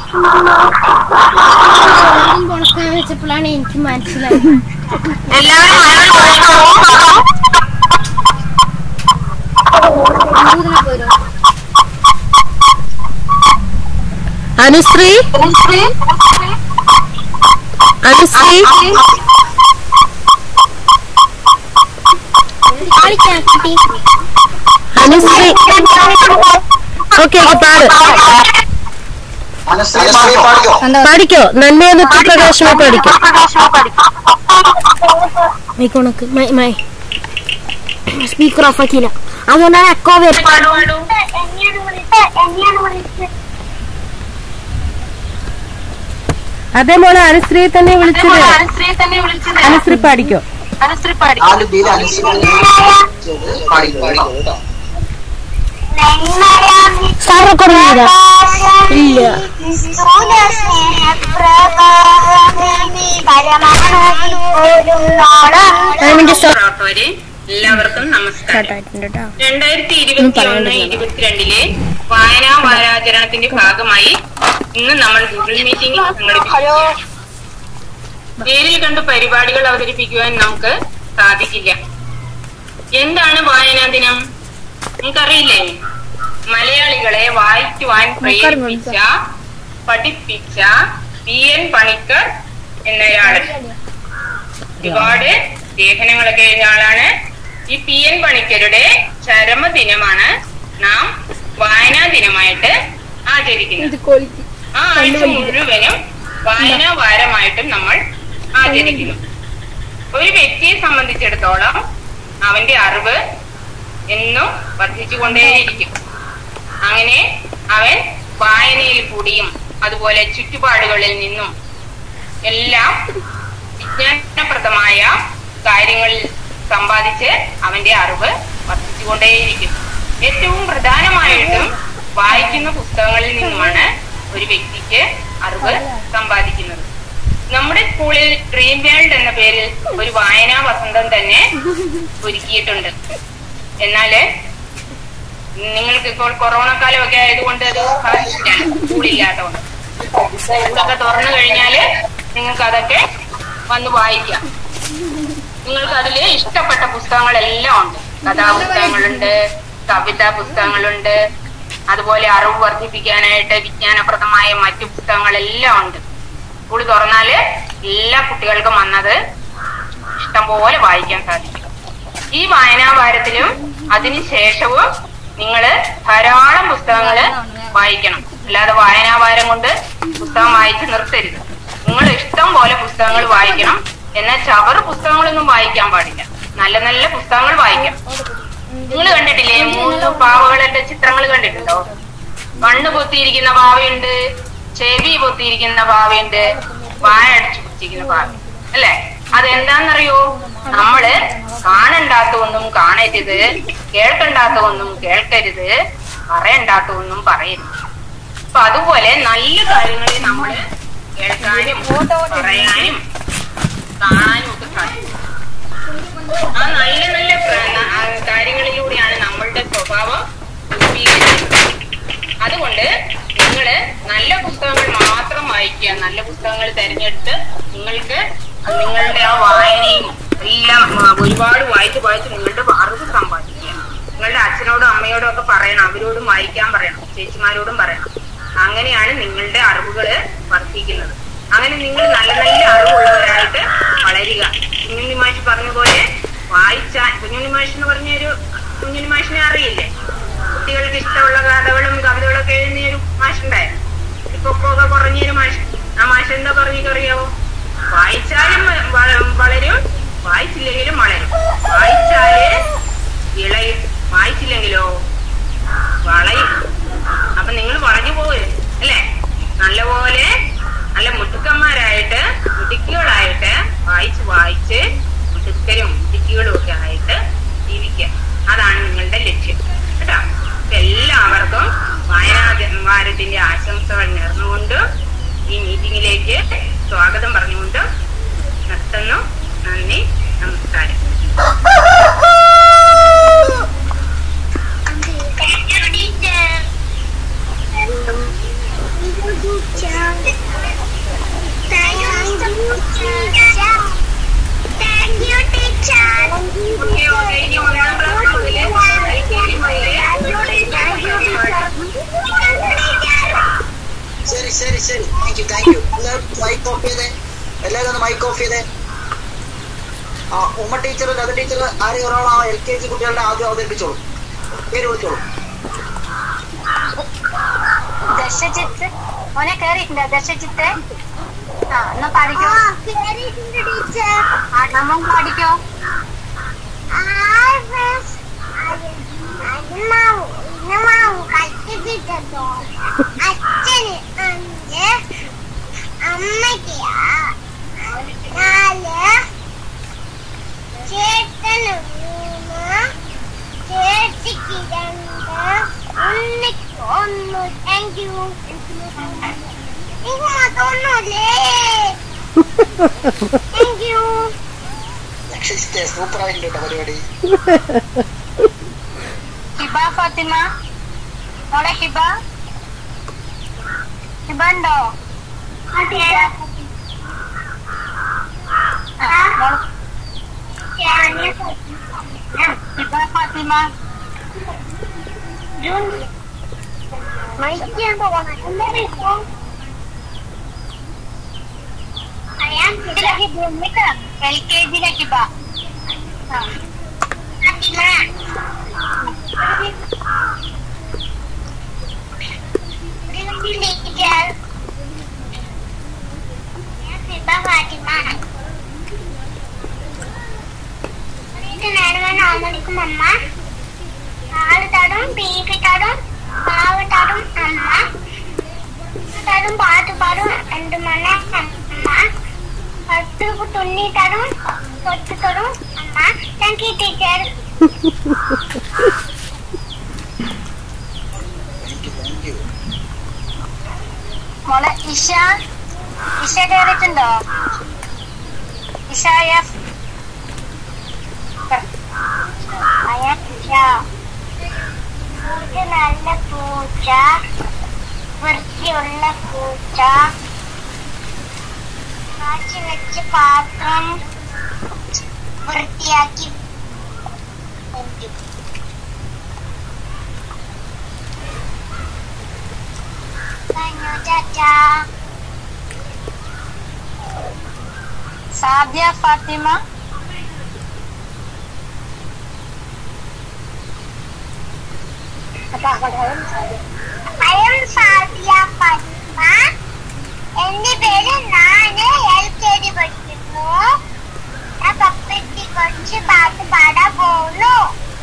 കൊടുക്കാൻ വെച്ചപ്പോഴാണ് എനിക്ക് മനസ്സിലായത് എല്ലാവരും മലയാളം പഠിക്കണോ? കൂടുതൽ പോരോ അനുശ്രീ അനുശ്രീ കളിക്കാൻ കുട്ടി അനുശ്രീ ഓക്കെ ഓക്കെ പാട് അനുശ്രീ പാടിക്കോ പാടിക്കോ നന്മയെ നിത്യപ്രകാശമേ പാടിക്കോ മൈക്കോണക്ക് മൈ മൈ സ്പീക്കർ ഓഫ് ആക്കിയില്ല അതുകൊണ്ടാണ് എക്കോ വരും പാടു, പാടു. അതേ മോളെ അനുശ്രീയെ തന്നെ വിളിച്ചത് അനുശ്രീയെ തന്നെ വിളിച്ചത് അനുശ്രീ പാടിക്കോ അനുശ്രീ പാടി നാല് ബിയിൽ അനുശ്രീ പാടിക്കോ കേട്ടോ സ്റ്റാർ റെക്കോർഡ് ചെയ്താ ഇല്ല അതിന്റെ സ്റ്റാർ പ്രവർത്തകരെ എല്ലാവർക്കും നമസ്കാരം ആയിട്ടുണ്ട് കേട്ടോ രണ്ടായിരത്തി ഇരുപത്തി ഒന്ന് ഇരുപത്തിരണ്ടിലെ വായനാ വാരാചരണത്തിന്റെ ഭാഗമായി ഇന്ന് നമ്മൾ ഗൂഗിൾ മീറ്റിംഗ് സംഘടിപ്പിച്ചു നേരിൽ കണ്ട് പരിപാടികൾ അവതരിപ്പിക്കുവാൻ നമുക്ക് സാധിക്കില്ല എന്താണ് വായനാ ദിനം നിങ്ങൾക്കറിയില്ലേ മലയാളികളെ വായിക്കുവാൻ പ്രേരിപ്പിച്ച പഠിപ്പിച്ച പി എൻ പണിക്കർ എന്നയാള് ഒരുപാട് ലേഖനങ്ങളൊക്കെ എഴുതിയ ആളാണ് ഈ പി എൻ പണിക്കരുടെ ചരമദിനമാണ് നാം വായനാ ദിനമായിട്ട് ആചരിക്കുന്നത് ആ ആഴ്ച മുഴുവനും വായനാ വാരമായിട്ടും നമ്മൾ ആചരിക്കുന്നു ഒരു വ്യക്തിയെ സംബന്ധിച്ചിടത്തോളം അവന്റെ അറിവ് എന്നും വർദ്ധിച്ചുകൊണ്ടേയിരിക്കും അങ്ങനെ അവൻ വായനയിൽ കൂടിയും അതുപോലെ ചുറ്റുപാടുകളിൽ നിന്നും എല്ലാം വിജ്ഞാനപ്രദമായ കാര്യങ്ങളിൽ സമ്പാദിച്ച് അവന്റെ അറിവ് വർദ്ധിച്ചുകൊണ്ടേയിരിക്കും ഏറ്റവും പ്രധാനമായിട്ടും വായിക്കുന്ന പുസ്തകങ്ങളിൽ നിന്നുമാണ് ഒരു വ്യക്തിക്ക് അറിവ് സമ്പാദിക്കുന്നത് നമ്മുടെ സ്കൂളിൽ ഡ്രീം വേൾഡ് എന്ന പേരിൽ ഒരു വായനാ വസന്തം തന്നെ ഒരുക്കിയിട്ടുണ്ട് എന്നാല് നിങ്ങൾക്ക് ഇപ്പോൾ കൊറോണ കാലമൊക്കെ ആയതുകൊണ്ട് അത് സാധിച്ചിട്ടാണ് സ്കൂളില്ലാത്തതുകൊണ്ട് സ്കൂളൊക്കെ തുറന്നു കഴിഞ്ഞാല് നിങ്ങൾക്ക് അതൊക്കെ വന്ന് വായിക്കാം നിങ്ങൾക്ക് അതില് ഇഷ്ടപ്പെട്ട പുസ്തകങ്ങളെല്ലാം ഉണ്ട് കഥാപുസ്തകങ്ങളുണ്ട് കവിതാ പുസ്തകങ്ങളുണ്ട് അതുപോലെ അറിവ് വർദ്ധിപ്പിക്കാനായിട്ട് വിജ്ഞാനപ്രദമായ മറ്റു പുസ്തകങ്ങളെല്ലാം ഉണ്ട് സ്കൂൾ തുറന്നാല് എല്ലാ കുട്ടികൾക്കും വന്നത് ഇഷ്ടംപോലെ വായിക്കാൻ സാധിക്കും ഈ വായനാ വാരത്തിലും അതിനുശേഷവും നിങ്ങള് ധാരാളം പുസ്തകങ്ങള് വായിക്കണം അല്ലാതെ വായനാ വാരം കൊണ്ട് പുസ്തകം വായിച്ച് നിർത്തരുത് നിങ്ങൾ ഇഷ്ടം പോലെ പുസ്തകങ്ങൾ വായിക്കണം എന്നാൽ ചവറ് പുസ്തകങ്ങളൊന്നും വായിക്കാൻ പാടില്ല നല്ല നല്ല പുസ്തകങ്ങൾ വായിക്കണം നിങ്ങൾ കണ്ടിട്ടില്ലേ മൂന്ന് പാവകളുടെ ചിത്രങ്ങൾ കണ്ടിട്ടുണ്ടോ കണ്ണ് പൊത്തിയിരിക്കുന്ന പാവയുണ്ട് ചെവി പൊത്തിയിരിക്കുന്ന പാവയുണ്ട് വായ അടിച്ചു പിടിച്ചിരിക്കുന്ന പാവ അല്ലേ അതെന്താന്നറിയോ നമ്മള് കാണണ്ടാത്ത ഒന്നും കാണരുത് കേൾക്കണ്ടാത്ത ഒന്നും കേൾക്കരുത് പറയണ്ടാത്ത പറയരുത് അപ്പൊ അതുപോലെ നല്ല കാര്യങ്ങളെ നമ്മള് കേൾക്കാനും പറയാനും കാണാനും ഒക്കെ സാധിക്കും ആ നല്ല നല്ല പ്ര- ആ കാര്യങ്ങളിലൂടെയാണ് നമ്മളുടെ സ്വഭാവം രൂപീകരിക്കുന്നത് അതുകൊണ്ട് നിങ്ങള് നല്ല പുസ്തകങ്ങൾ മാത്രം വായിക്കുക നല്ല പുസ്തകങ്ങൾ തിരഞ്ഞെടുത്ത് നിങ്ങൾക്ക് നിങ്ങളുടെ ആ വായനയും എല്ലാം ആ, ഒരുപാട് വായിച്ച് വായിച്ച് നിങ്ങളുടെ അറിവ് സമ്പാദിക്കുക നിങ്ങളുടെ അച്ഛനോടും അമ്മയോടും ഒക്കെ പറയണം അവരോടും വായിക്കാൻ പറയണം ചേച്ചിമാരോടും പറയണം അങ്ങനെയാണ് നിങ്ങളുടെ അറിവുകള് വർദ്ധിക്കുന്നത് അങ്ങനെ നിങ്ങൾ നല്ല നല്ല അറിവുള്ളവരായിട്ട് വളരുക കുഞ്ഞുണ്ണി മാഷ് പറഞ്ഞ പോലെ വായിച്ചാൽ കുഞ്ഞുണ്ണി മാഷ് എന്ന് പറഞ്ഞൊരു കുഞ്ഞുണ്ണി മാഷിനെ അറിയില്ലേ കുട്ടികൾക്ക് ഇഷ്ടമുള്ള കഥകളും കവിതകളൊക്കെ എഴുതിയ ഒരു മാഷുണ്ടായിരുന്നു ഇപ്പൊ ഒക്കെ കുറഞ്ഞൊരു മാഷ് ആ മാഷ് എന്താ പറഞ്ഞിട്ടറിയാവോ വായിച്ചാലും വ- വളരും വായിച്ചില്ലെങ്കിലും വളരും വായിച്ചാല് ഇളയും വായിച്ചില്ലെങ്കിലോ വളയും അപ്പൊ നിങ്ങൾ വളഞ്ഞു പോകരുത് അല്ലേ നല്ലപോലെ നല്ല മുട്ടുക്കന്മാരായിട്ട് മുടുക്കികളായിട്ട് വായിച്ച് വായിച്ച് മുടുക്കരും മുടുക്കികളും ഒക്കെ ആയിട്ട് ജീവിക്കുക അതാണ് നിങ്ങളുടെ ലക്ഷ്യം കേട്ടോ അപ്പൊ എല്ലാവർക്കും വായനാ ദി- വാരത്തിന്റെ ആശംസകൾ നേർന്നുകൊണ്ടും ഈ മീറ്റിംഗിലേക്ക് സ്വാഗതം പറഞ്ഞുകൊണ്ടും നിർത്തുന്നു നന്ദി നമസ്കാരം ടീച്ചർ ഓഫ് ചെയ്തേ എല്ലാവരും ഒന്ന് മൈക്ക് ഓഫ് ചെയ്തേ ആ ഉമ്മ ടീച്ചർ ലത ടീച്ചർ ആരെയും ഒരാൾ ആ എൽ കെ ജി കുട്ടികളുടെ ആദ്യം അവതരിപ്പിച്ചോളൂ പേര് വിളിച്ചോളൂ ദശജിത്ത് മോനെ കേറിയിട്ടുണ്ടോ ദശജിത്ത് ആ എന്നാ പാടിക്കോ ആ നമ്മ പാടിക്കോ അച്ഛന് അഞ്ച് അമ്മയ്ക്ക് നാല് ചേട്ടന് മൂന്ന് ചേച്ചിക്ക് രണ്ട് ഉണ്ണിക്ക് ഒന്ന് താങ്ക് യു ഇത് മാത്രമൊന്നുമില്ലേ താങ്ക് യു ലക്ഷ്യത്തെ സൂപ്പർ ആയിട്ടുണ്ട് കേട്ടോ പരിപാടി ഹിബ ഫാത്തിമ മോളെ ഹിബ ഹിബ ഉണ്ടോ ആ, മോള് ഹിബ ഫാത്തിമ മൈക്കാൻ പോകണം എന്താ വിളിക്കും അറിയാം എൽ കെ ജിയിലെ ഹിബ ആ ടീച്ചർ నాలుగు అమ్మ పాలు తడం పీపి తడం పావు తడం అమ్మ తడం పాటు పడు రెండు మన అమ్మ పట్టుకు తున్ని తడం పొట్టు తడం అమ్మ thank you teacher thank you thank you മോളെ ഇഷ ഇഷ കയറിയിട്ടുണ്ടോ ഇഷ എഫ് പൂച്ച നല്ല പൂച്ച വൃത്തിയുള്ള പൂച്ച കാച്ചി വെച്ച പാത്രം വൃത്തിയാക്കി വെക്കും. കഴിഞ്ഞു ചാച്ചാ സാദ്യ ഫാത്തിമ അയം സാദിയ ഫാത്തിമ എന്റെ പേര് നാന് എൽ കെ ജി പഠിക്കുന്നു ഞാൻ പപ്പറ്റി കുറച്ച് പാട്ട് പാടാൻ പോകുന്നു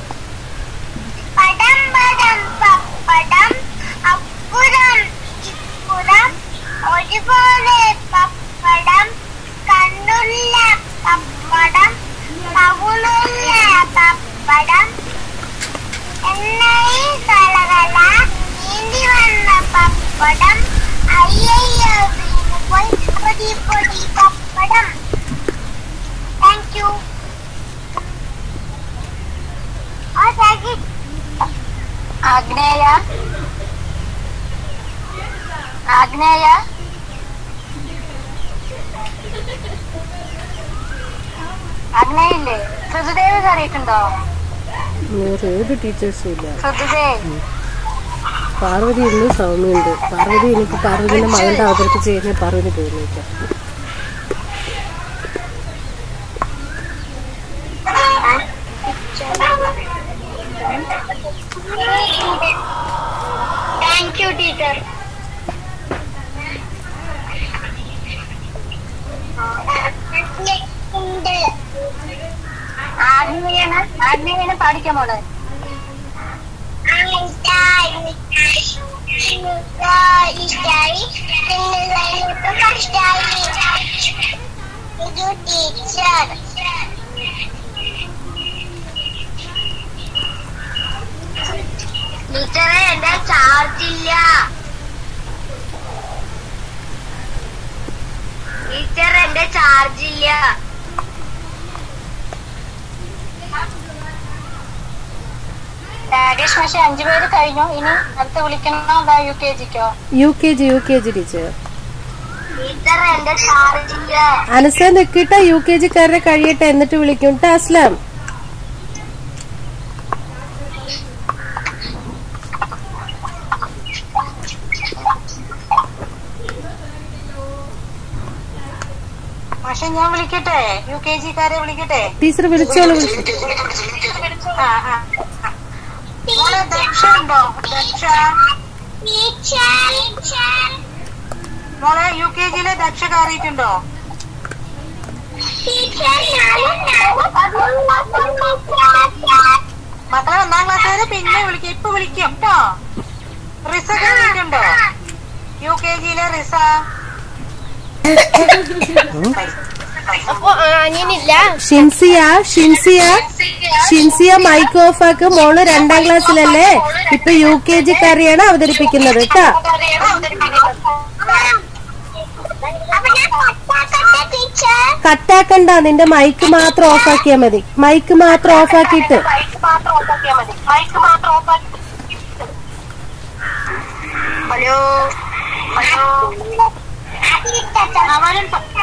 പടം പടം പപ്പടം അപ്പുറം ഇപ്പുറം ഒരുപോലെ പപ്പടം കണ്ണുള്ള പപ്പടം പകുനുള്ള പപ്പടം എണ്ണയിൽ കലകല നീന്തി വന്ന പപ്പടം അയ്യയ്യോ വീണു പോയി പൊടി പൊടി പപ്പടം താങ്ക് യു ഓ താങ്ക് യു ആഗ്നേയ ആഗ്നേയ ആഗ്നേയില്ലേ സുധുദേവ് കയറിയിട്ടുണ്ടോ വേറെ ഏത് ടീച്ചേഴ്സും ഇല്ല സുധുദേവ് പാർവതി ഉണ്ട് സൗമ്യുണ്ട് പാർവതി എനിക്ക് പാർവതിന്റെ മകന്റെ അവതരിപ്പിച്ച് കഴിഞ്ഞാൽ പാർവതി പോകുന്നില്ല താങ്ക് യു ടീച്ചർ ആഗ്നേയാണ് ആഗ്നേയനെ പാടിക്കാൻ മോള് ടീച്ചർ ടീച്ചറെ എന്റെ ചാർജ് ഇല്ല ടീച്ചർ എന്റെ ചാർജ് ഇല്ല രാകേഷ് മാഷെ അഞ്ചു പേര് കഴിഞ്ഞു ഇനി അടുത്ത് വിളിക്കണോ അതാ യു കെ ജിക്കോ U K G U K G teacher teacher എന്റെ ചാർജ് ഇല്ല അനസ നിക്കിട്ട യു കെ ജിക്കാരനെ കഴിയട്ടെ എന്നിട്ട് വിളിക്കും ട്ടാ അസ്ലാം വിളിക്കട്ടെ യു കെ ജിക്കാരെ വിളിക്കട്ടെ ടീച്ചർ വിളിച്ചോളൂ വിളിച്ചു ആ ആ ആ. മോളെ ദക്ഷ ഉണ്ടോ ദക്ഷ മോളെ യു കെ ജിയിലെ ദക്ഷ കയറിയിട്ടുണ്ടോ മക്കളെ ഒന്നാം ക്ലാസ്സുകാരെ പിന്നെ വിളിക്കും ഇപ്പൊ വിളിക്കും കേട്ടോ റിസ കയറിയിട്ടുണ്ടോ യു കെ ജിയിലെ റിസ അപ്പൊ ആ, അനിയനില്ല ഷിൻസിയ ഷിൻസിയ ഷിൻസിയ മൈക്ക് ഓഫ് ആക്ക് മോള് രണ്ടാം ക്ലാസ്സിലല്ലേ ഇപ്പൊ യു കെ ജി കറിയാണ് അവതരിപ്പിക്കുന്നത് കേട്ടാ കട്ടാക്കണ്ട നിന്റെ മൈക്ക് മാത്രം ഓഫ് ആക്കിയാ മതി മൈക്ക് മാത്രം ഓഫ് ആക്കിയിട്ട് ഹലോ ഹലോ അവനും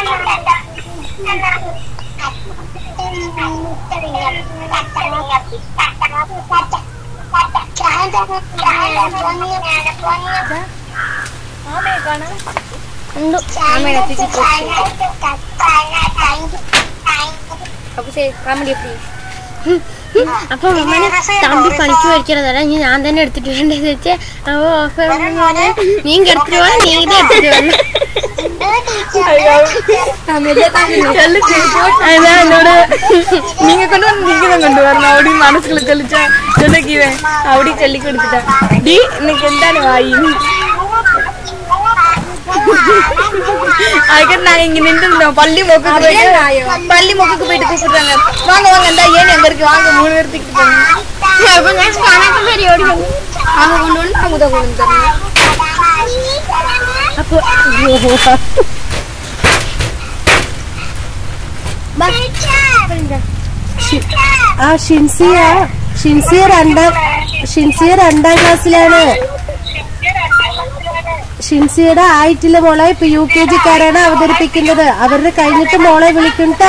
ഉണ്ട് ആമയുടെ എത്തിച്ച് അപ്പൊ ശരി കാമഡി പ്ലീസ് അപ്പൊ അമ്മനെ തമ്പി പണിക്ക് മേടിക്കണതല്ല ഇനി ഞാൻ തന്നെ എടുത്തിട്ട് വേണ്ടത് വെച്ച് അപ്പൊ ഓഫർ നീ എടുത്തിട്ട് പോവാ നീ ഇത് എടുത്തിട്ട് വന്നു അതാ എന്നോട് நீங்க கொண்டு வந்து நீங்க தான் கொண்டு வரணும் அப்படி மனசுக்குள்ள தெளிச்சா சொல்லிக்குவேன் அப்படி சொல்லி கொடுத்துட்டேன் டி இன்னைக்கு എന്താണ് வாய் அதுக்கு நான் இங்க நின்றுருந்தோம் பள்ளி மொக்குக்கு போயிட்டு பள்ளி மொக்குக்கு போயிட்டு கூப்பிடுறாங்க வாங்க வாங்க இந்த ஏன் எங்க இருக்கு வாங்க மூணு பேர் தூக்கிட்டு போங்க അപ്പൊ ഞാൻ സ്ഥാനത്ത് വരെ ഓടി വന്നു അങ്ങ് കൊണ്ടുവന്ന് അങ്ങോട്ട് കൊണ്ടു തന്നു അപ്പൊ ആ ഷിൻസിയ ഷിൻസിയ രണ്ടാം ഷിൻസിയ രണ്ടാം ക്ലാസ്സിലാണ് ഷിൻസിയുടെ ആയിട്ടില്ല മോളെ ഇപ്പൊ യു കെ ജിക്കാരാണ് അവതരിപ്പിക്കുന്നത് അവരുടെ കഴിഞ്ഞിട്ട് മോളെ വിളിക്കും ട്ടാ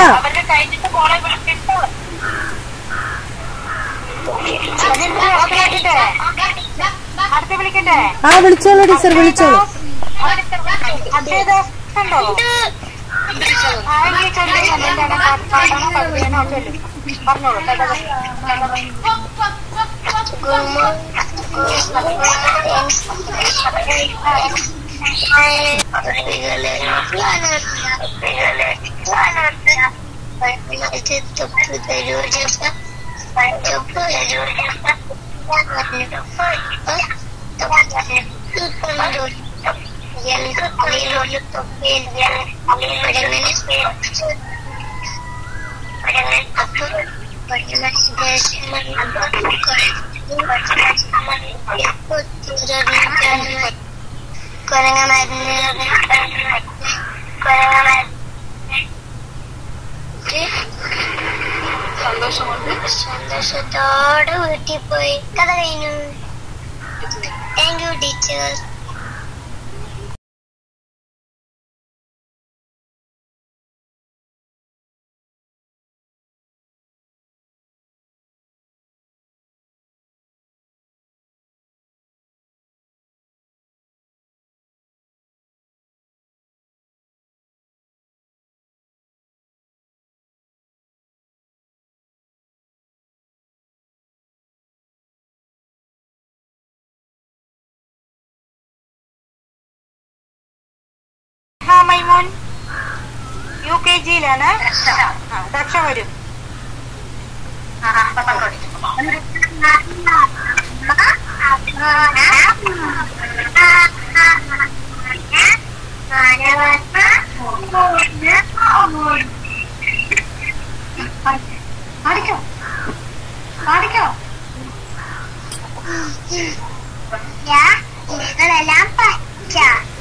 അടുത്ത വിളിക്കട്ടെ ആ വിളിച്ചോളൂ ടീച്ചർ വിളിച്ചോളൂ അക്ഷയദാസ് ഉണ്ടോ ആ, എങ്കിൽ ചൊല്ലു. എന്താണ് പാട്ടാണോ പഠിപ്പിക്കണോ ചൊല്ലു പറഞ്ഞോളൂ കുരങ്ങമരുന്ന് കുരങ്ങമരുന്ന് സന്തോഷത്തോടെ വീട്ടിൽ പോയി കഥ കഴിഞ്ഞു താങ്ക് യു ടീച്ചർ ഹാ മൈമോൻ യു കെ ജിയിലാണ് ആ, ദക്ഷ വരും പാടിക്കോ പാടിക്കോ ഞാൻ നിങ്ങളെല്ലാം പച്ച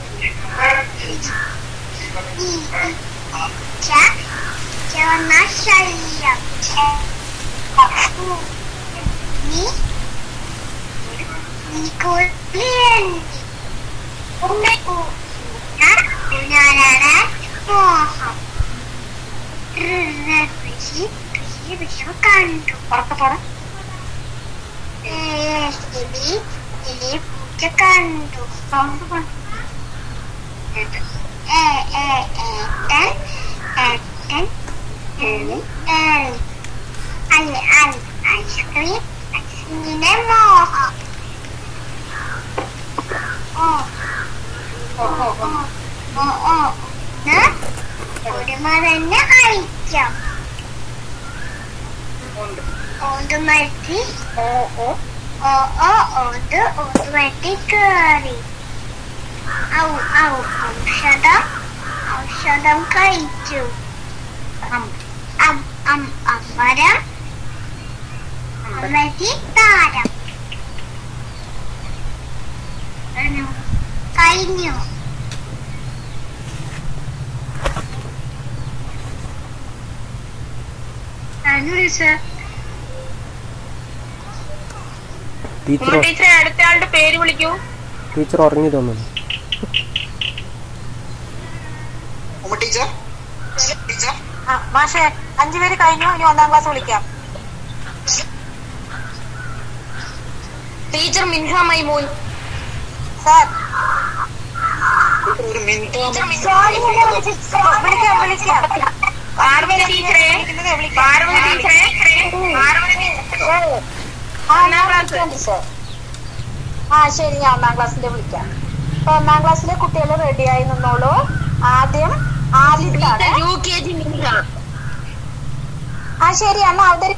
ഈ പച്ച ചുവന്ന ശരീരം നീ നീ കുളിയണ്ടി ഞാനാണ് മോഹം ഋഷി ഋഷി വിഷം കണ്ടു ഉറക്കത്തോടെ എലി എലി പൂച്ച കണ്ടു ഏ, ഏ, ഏട്ടൻ ഏട്ടൻ L L L L ice cream cinnamon O O O O O ന് ഒരു മറഞ്ഞ ഐറ്റം ഓണ്ട് മറ്റി ഓ ഓ ഓ ഓ ഓണ്ട് ഓണ്ട് മറ്റി കേറി ഔ ഔ ഔഷധം ഔഷധം കഴിച്ചു അം അം അം അമ്പരം അമ്മതി താരം കഴിഞ്ഞു കഴിഞ്ഞു ടീച്ചർ ടീച്ചർ ഉമ്മ ടീച്ചറെ അടുത്ത ആളുടെ പേര് വിളിക്കൂ ടീച്ചർ ഉറങ്ങി തോന്നുന്നു ഉമ്മ ടീച്ചർ ടീച്ചർ ആ മാഷെ അഞ്ചു പേര് കഴിഞ്ഞു ഇനി ഒന്നാം ക്ലാസ് വിളിക്കാം teacher Minha Maimoon sir teacher ഒരു മിനിറ്റ് വിളിക്കാം വിളിക്കാം പാർവതി ടീച്ചറെ പാർവതി ടീച്ചറെ പാർവതി ടീച്ചറെ ആ, ഒന്നാം ഞാൻ ക്ലാസ്. വിളിക്കാം ടീച്ചർ. ആ ശരി ഞാൻ ഒന്നാം ക്ലാസ്സിലെ വിളിക്കാം അപ്പൊ ഒന്നാം ക്ലാസ്സിലെ കുട്ടികൾ റെഡിയായി നിന്നോളൂ ആദ്യം ആദ്യത്താണ് യു കെ ജി മിൻഹ ആ ശരി അമ്മ അവതരി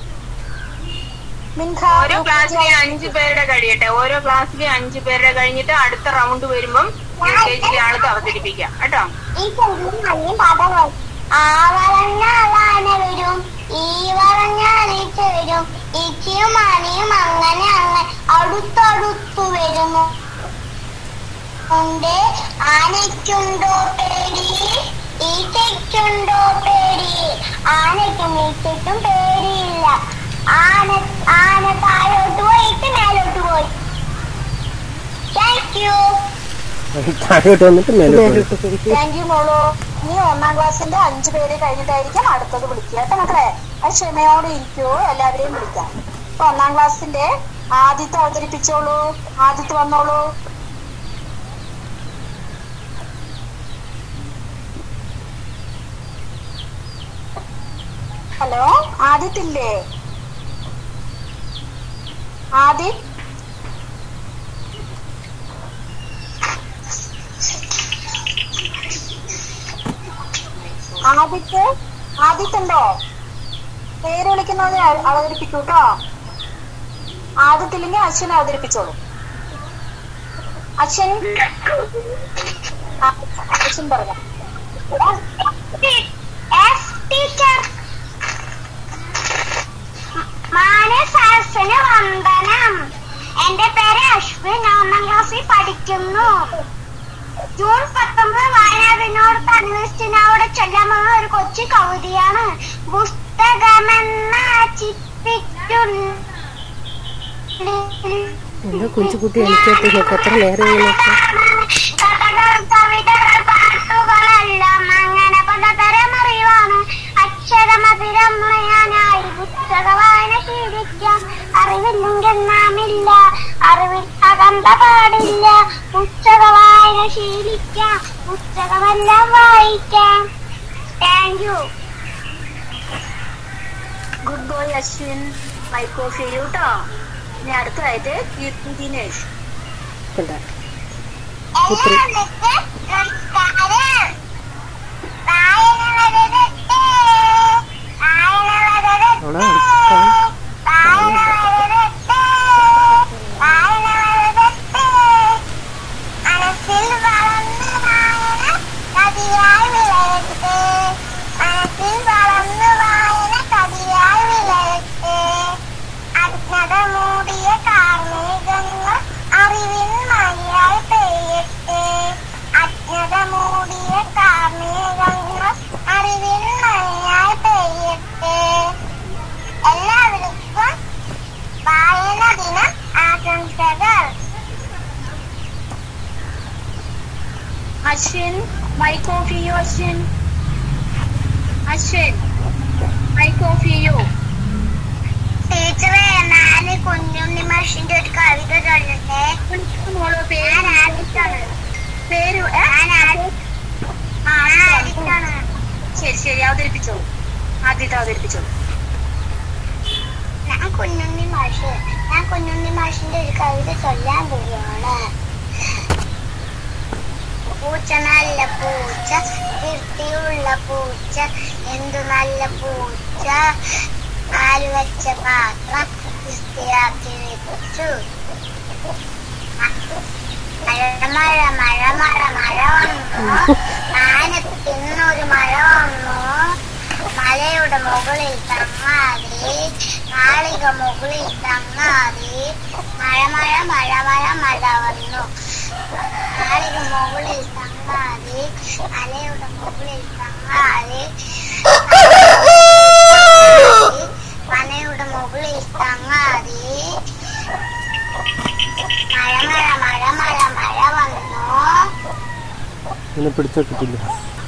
മിൻഹ ഓരോ ക്ലാസ്സിലെ അഞ്ചു പേരുടെ കഴിയട്ടെ ഓരോ ക്ലാസ്സിലെ അഞ്ചു പേരുടെ കഴിഞ്ഞിട്ട് അടുത്ത റൗണ്ട് വരുമ്പം യു കെ ജിയിലെ ആൾക്ക് അവതരിപ്പിക്കാം കേട്ടോ ഈ ചെറിയ നല്ല പദം ആ പറഞ്ഞാൽ ആന വരും ഈ പറഞ്ഞാൽ ഈച്ച വരും ഈച്ചയും ആനയും അങ്ങനെ അങ്ങനെ അടുത്തടുത്തു വരുന്നു ഉണ്ട് ആനയ്ക്കുണ്ടോ പേടി ഈച്ചയ്ക്കുണ്ടോ പേടി ആനയ്ക്കും ഈച്ചയ്ക്കും പേടിയില്ല ആന ആന താഴോട്ട് പോയിട്ട് മേലോട്ട് പോയി താങ്ക് യു താഴോട്ട് വന്നിട്ട് മേലോട്ട് പോയി. താങ്ക് യു മോളു നീ ഒന്നാം ക്ലാസ്സിന്റെ അഞ്ചു പേര് കഴിഞ്ഞിട്ടായിരിക്കും അടുത്തത് വിളിക്കുക കേട്ടോ മക്കളെ അത് ക്ഷമയോടെ ഇരിക്കൂ എല്ലാവരെയും വിളിക്കാം അപ്പൊ ഒന്നാം ക്ലാസ്സിന്റെ ആദ്യത്തെ അവതരിപ്പിച്ചോളൂ ആദ്യത്തെ വന്നോളൂ ഹലോ ആദിത്തില്ലേ ആദിത് ആദിത്യ ആദിത്തുണ്ടോ പേര് വിളിക്കുന്നത് അവ- അവതരിപ്പിക്കൂ കേട്ടോ ആദിത്തില്ലെങ്കിൽ അശ്വൻ അവതരിപ്പിച്ചോളൂ അശ്വൻ ആ, അശ്വൻ പറഞ്ഞോ എസ് ടീച്ചർ മാനസാസന വന്ദനം എന്റെ പേര് അശ്വിൻ ഒന്നാം ക്ലാസ്സിൽ പഠിക്കുന്നു ജൂൺ പത്തൊമ്പത് വായനാദിനോട് അനുവദിച്ചതിനോട് ചൊല്ലാമെന്ന ഒരു കൊച്ചു കവിതയാണ് പുസ്തകമെന്ന ചിപ്പിറ്റുള്ളിൽ എന്താ കുഞ്ചുകുട്ടി എനിക്കോട്ട് നോക്ക് എത്ര നേരം ഇങ്ങനെ കഥകൾ കവിതകൾ പാട്ടുകളെല്ലാം അങ്ങനെ പലതരം അറിവാണ് അക്ഷരമധുരം മുറിയാനായി പുസ്തക വായന ശീലിക്കാം അറിവില്ലെങ്കിൽ നാമില്ല അറിവിൽ അകമ്പ പാടില്ല പുസ്തക വായന ശീലിക്കാം പുസ്തകമെല്ലാം വായിക്കാം thank you good boy Ashwin mic off ചെയ്യൂ കേട്ടോ ഇനി അടുത്തതായിട്ട് കീർത്തി ദിനേഷ് കണ്ട എല്ലാവർക്കും നമസ്കാരം വായന വരട്ടെ വായന വരട്ടെ അവിടെ അടുത്ത വായന വരട്ടെ വായന വരട്ടെ മനസ്സിൽ വളർന്ന് വായന കതിയായി വിളയട്ടെ മനസ്സിൽ വളർന്ന് വായന കതിയായി വിളയട്ടെ അജ്ഞത മൂടിയ കാർമേഘങ്ങൾ അറിവിൻ മഴയായി പെയ്യട്ടെ അജ്ഞത മൂടിയ കാർമേഘങ്ങൾ അറിവിൻ മഴയായി പെയ്യട്ടെ എല്ലാവർക്കും വായന ദിന ആശംസകൾ അശ്വിൻ മൈക്ക് ഓഫ് ചെയ്യൂ അശ്വിൻ അശ്വിൻ മൈക്ക് ഓഫ് ചെയ്യൂ ടീച്ചറെ നാല് കുഞ്ഞുണ്ണി മാഷിന്റെ ഒരു കവിത ചൊല്ലട്ടെ മോള് പേര് ഞാൻ ആദിത്യാണ് പേര് ഏ? ഞാൻ ആദി- ആ, ഞാൻ ആദിത്യാണ് ശരി ശരി അവതരിപ്പിച്ചോളൂ ആദ്യത്തെ അവതരിപ്പിച്ചോളൂ ഞാൻ കുഞ്ഞുണ്ണി മാഷ് ഞാൻ കുഞ്ഞുണ്ണി മാഷിന്റെ ഒരു കവിത ചൊല്ലാൻ പോവുകയാണ് പൂച്ച നല്ല പൂച്ച വൃത്തിയുള്ള പൂച്ച എന്തു നല്ല പൂച്ച പാല് വെച്ച പാത്രം വൃത്തിയാക്കി വെച്ചു മഴ മഴ മഴ മഴ മഴ വന്നു ആനത്തിന്നൊരു മഴ വന്നു മലയുടെ മുകളിൽ തങ്ങാതെ മാളിക മുകളിൽ തങ്ങാതെ മഴ മഴ മഴ മഴ മഴ വന്നു മാളിക മുകളിൽ തങ്ങാതെ മലയുടെ മുകളിൽ തങ്ങാതെ മനയുടെ മുകളിൽ തങ്ങാതെ മഴ മഴ മഴ മഴ മഴ വന്നു അവനെ പിടിച്ചാ കിട്ടില്ല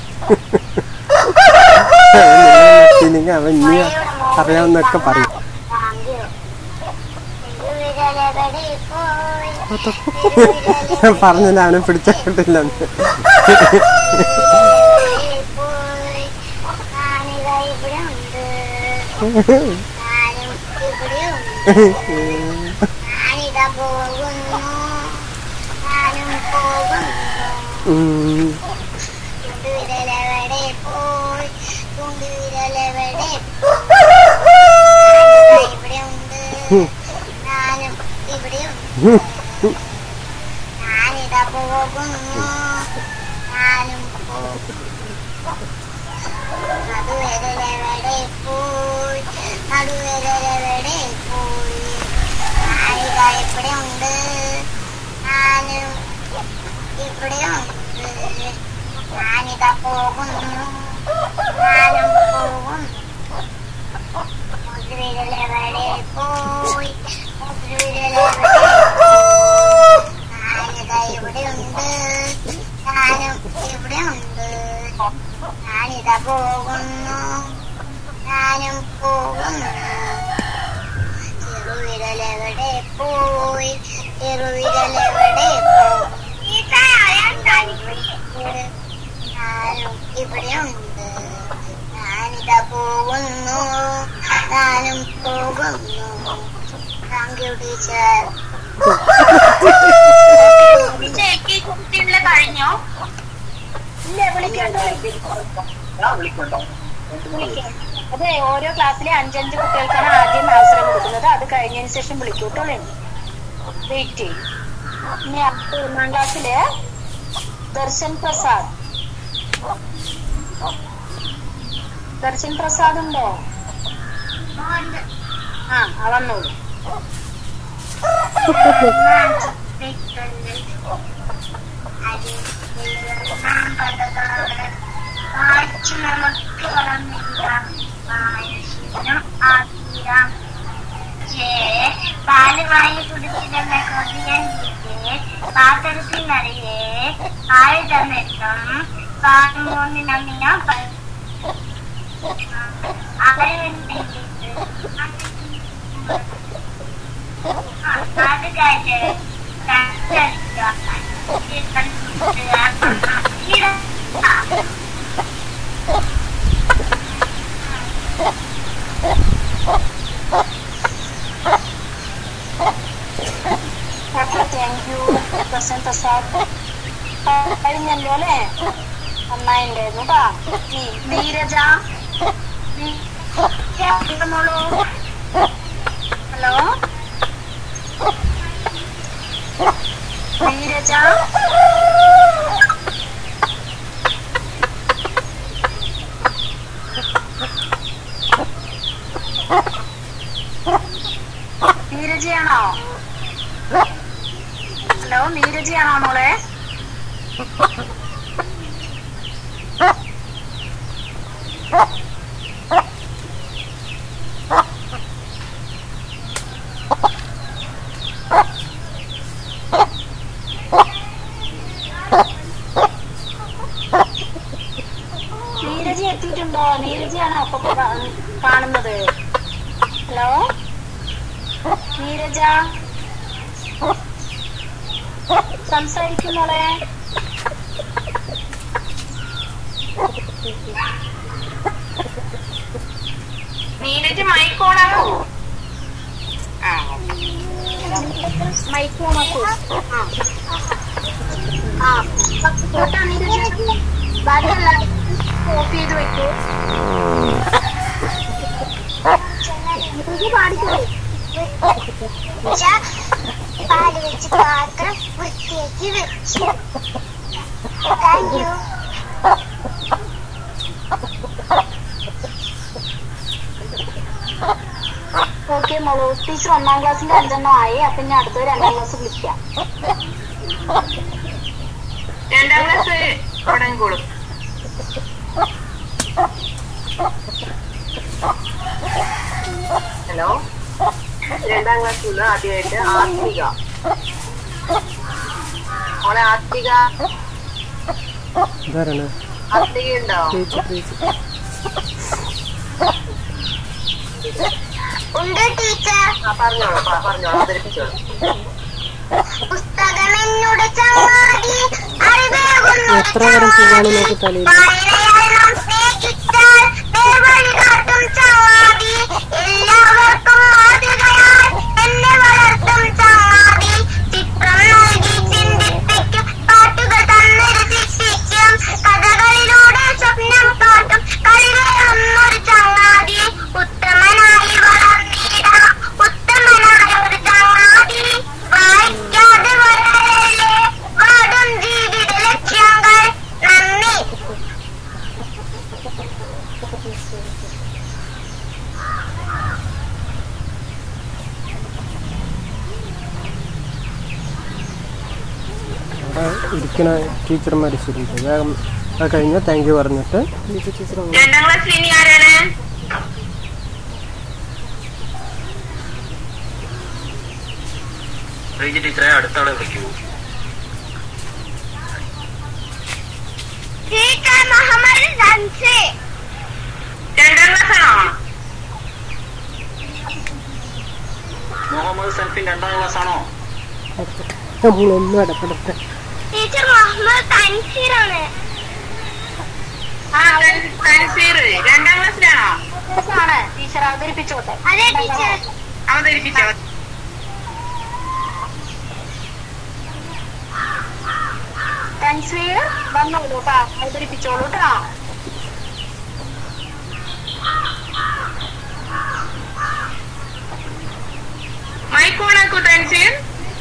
അവൻ അവൻ ഇനി അറിയാവുന്നൊക്കെ പറയും ഞാൻ പറഞ്ഞില്ല അവനെ പിടിച്ചാ കിട്ടില്ല ഞാനിതാ പോകുന്നു ഞാനും പോകുന്നു തുണ്ടുവിരലെവിടെ പോയി തുണ്ടുവിരലെവിടെ ഇവിടെ ഉണ്ട് ഞാനും ഇവിടെയുണ്ട് ഞാനിതാ പോകുന്നു ഞാനും പോകുന്നു നടുവിരലെവിടെ പോയി നടുവിരലെവിടെ പോയി ഞാനിതാ ഇവിടെ ഉണ്ട് ഞാനും ഇവിടെയുണ്ട് ഞാനിതാ പോകുന്നു ഞാനും പോകുന്നു മുദ്രവിരലെവിടെ പോയി മുദ്രവിരലെവിടെ ഞാനിതാ ഇവിടെയുണ്ട് ഞാനും ഇവിടെയുണ്ട് ഞാനിതാ പോകുന്നു ഞാനും പോകുന്നു ചെറുവിരലെവിടെ പോയി ചെറുവിരലെവിടെ പോയി ഞാനും ഇവിടെയുണ്ട് ഞാനിതാ പോകുന്നു ഞാനും പോകുന്നു താങ്ക് യു ടീച്ചർ കഴിഞ്ഞോ ഇല്ല വിളിക്കണ്ടോ അതെ ഓരോ ക്ലാസ്സിലെ അഞ്ചഞ്ച് കുട്ടികൾക്കാണ് ആദ്യം അവസരം കൊടുക്കുന്നത് അത് കഴിഞ്ഞതിന് ശേഷം വിളിക്കൂട്ടോ വെയിറ്റ് ചെയ്യും ഇനി അടുത്ത ഒന്നാം ക്ലാസ്സില് ദർശൻ പ്രസാദ് ദർശൻ പ്രസാദ് ഉണ്ടോ ആ ആ വന്നോളൂ പാല് വാങ്ങി കുടിച്ചിരുന്ന കൊതിയൻ പാത്രത്തിൽ നിറയെ പാല് തന്നിട്ടും പാല് മൂന്നിനമ്മിന അത് കഴിഞ്ഞ് okay thank you Darshan Prasad കഴിഞ്ഞല്ലോ അല്ലേ നന്നായിണ്ടായിരുന്നു കേട്ടാ നീരജ മോളോ ഹലോ നീരജ നീരജയാണോ ഹലോ നീരജയാണോ മോളെ നീരജ എത്തിയിട്ടുണ്ടോ നീരജയാണോ അപ്പൊ കാ- കാണുന്നത് ഹലോ നീരജ സംസാരിക്കുന്നോളെ നീരജ് മൈക്ക് ഓണാകൂ ആ മൈക്ക് ഓണാക്കൂ ആ കേട്ടോ നീരജ് ബാക്കി എല്ലാവരും ഓഫ് ചെയ്ത് വെക്കൂ നീരജ് പാടിക്കോളൂ പാല് വെച്ച് പാത്രം വൃത്തിയാക്കി വെച്ചു താങ്ക് യു ഓക്കെ മോളൂ ടീച്ചർ ഒന്നാം ക്ലാസ്സിന്റെ അഞ്ചെണ്ണം ആയി അപ്പൊ ഇനി അടുത്തത് രണ്ടാം ക്ലാസ് വിളിക്കാം രണ്ടാം ക്ലാസ് തുടങ്ങിക്കോളും ഹലോ രണ്ടാം ക്ലാസ്സിൽ നിന്ന് ആദ്യമായിട്ട് ആത്മിക മോളെ ആത്മിക ഇതാരാണ് ആത്മിക ഉണ്ടോ ചേച്ചി ചേച്ചി ഉണ്ട് ടീച്ചർ ആ പറഞ്ഞോളൂ പ- പറഞ്ഞോളൂ അവതരിപ്പിച്ചോളൂ പുസ്തകം എന്നോട് ചങ്ങാതി അറിവേകുന്നു എത്ര തരം പൂവാണ് നോക്കി തലയിൽ വായനയാൽ നാം സ്നേഹിച്ചാൽ നേർവഴി കാട്ടും ചങ്ങാതി എല്ലാവർക്കും മാതൃകയാൽ എന്നെ വളർത്തും ചങ്ങാതി ചിത്രം നൽകി ചിന്തിപ്പിക്കും പാട്ടുകൾ തന്നൊരു ശിക്ഷിക്കും കഥകളിലൂടെ സ്വപ്നം കാട്ടും കളിവേറുന്നൊരു ചങ്ങാതി ഉത്തമനായി വളർന്നിടാം ഉത്തമനായ ഒരു ചങ്ങാതി വായിക്കാതെ വളരല്ലേ വാടും ജീവിത ലക്ഷ്യങ്ങൾ നന്ദി അവിടെ ഇരിക്കണ ടീച്ചർമാർ ശരിക്കും വേഗം അത് കഴിഞ്ഞ് താങ്ക് യു പറഞ്ഞിട്ട് ടീച്ചർ ടീച്ചർ രണ്ടാം ക്ലാസ്സിൽ ഇനി ആരാണ് റീജി ടീച്ചറെ അടുത്തവിടെ വിളിക്കൂ ടീച്ചർ മുഹമ്മദ് സൻസി രണ്ടാം ക്ലാസ് ആണോ മുഹമ്മദ് സൻഫിൻ രണ്ടാം ക്ലാസ് ആണോ നമ്മളൊന്നും ഇടപെടട്ടെ ടീച്ചർ മുഹമ്മദ് തൻസീറാണ് ആ തൻസീർ രണ്ടാം ക്ലാസ്സിലാണോ ആണ് ടീച്ചർ അവതരിപ്പിച്ചോട്ടെ അതെ ടീച്ചർ അവതരിപ്പിച്ചോ തൻസീർ വന്നോളൂ കേട്ടോ അവതരിപ്പിച്ചോളൂ കേട്ടോ മൈക്ക് ഓണാക്കൂ തൻസീർ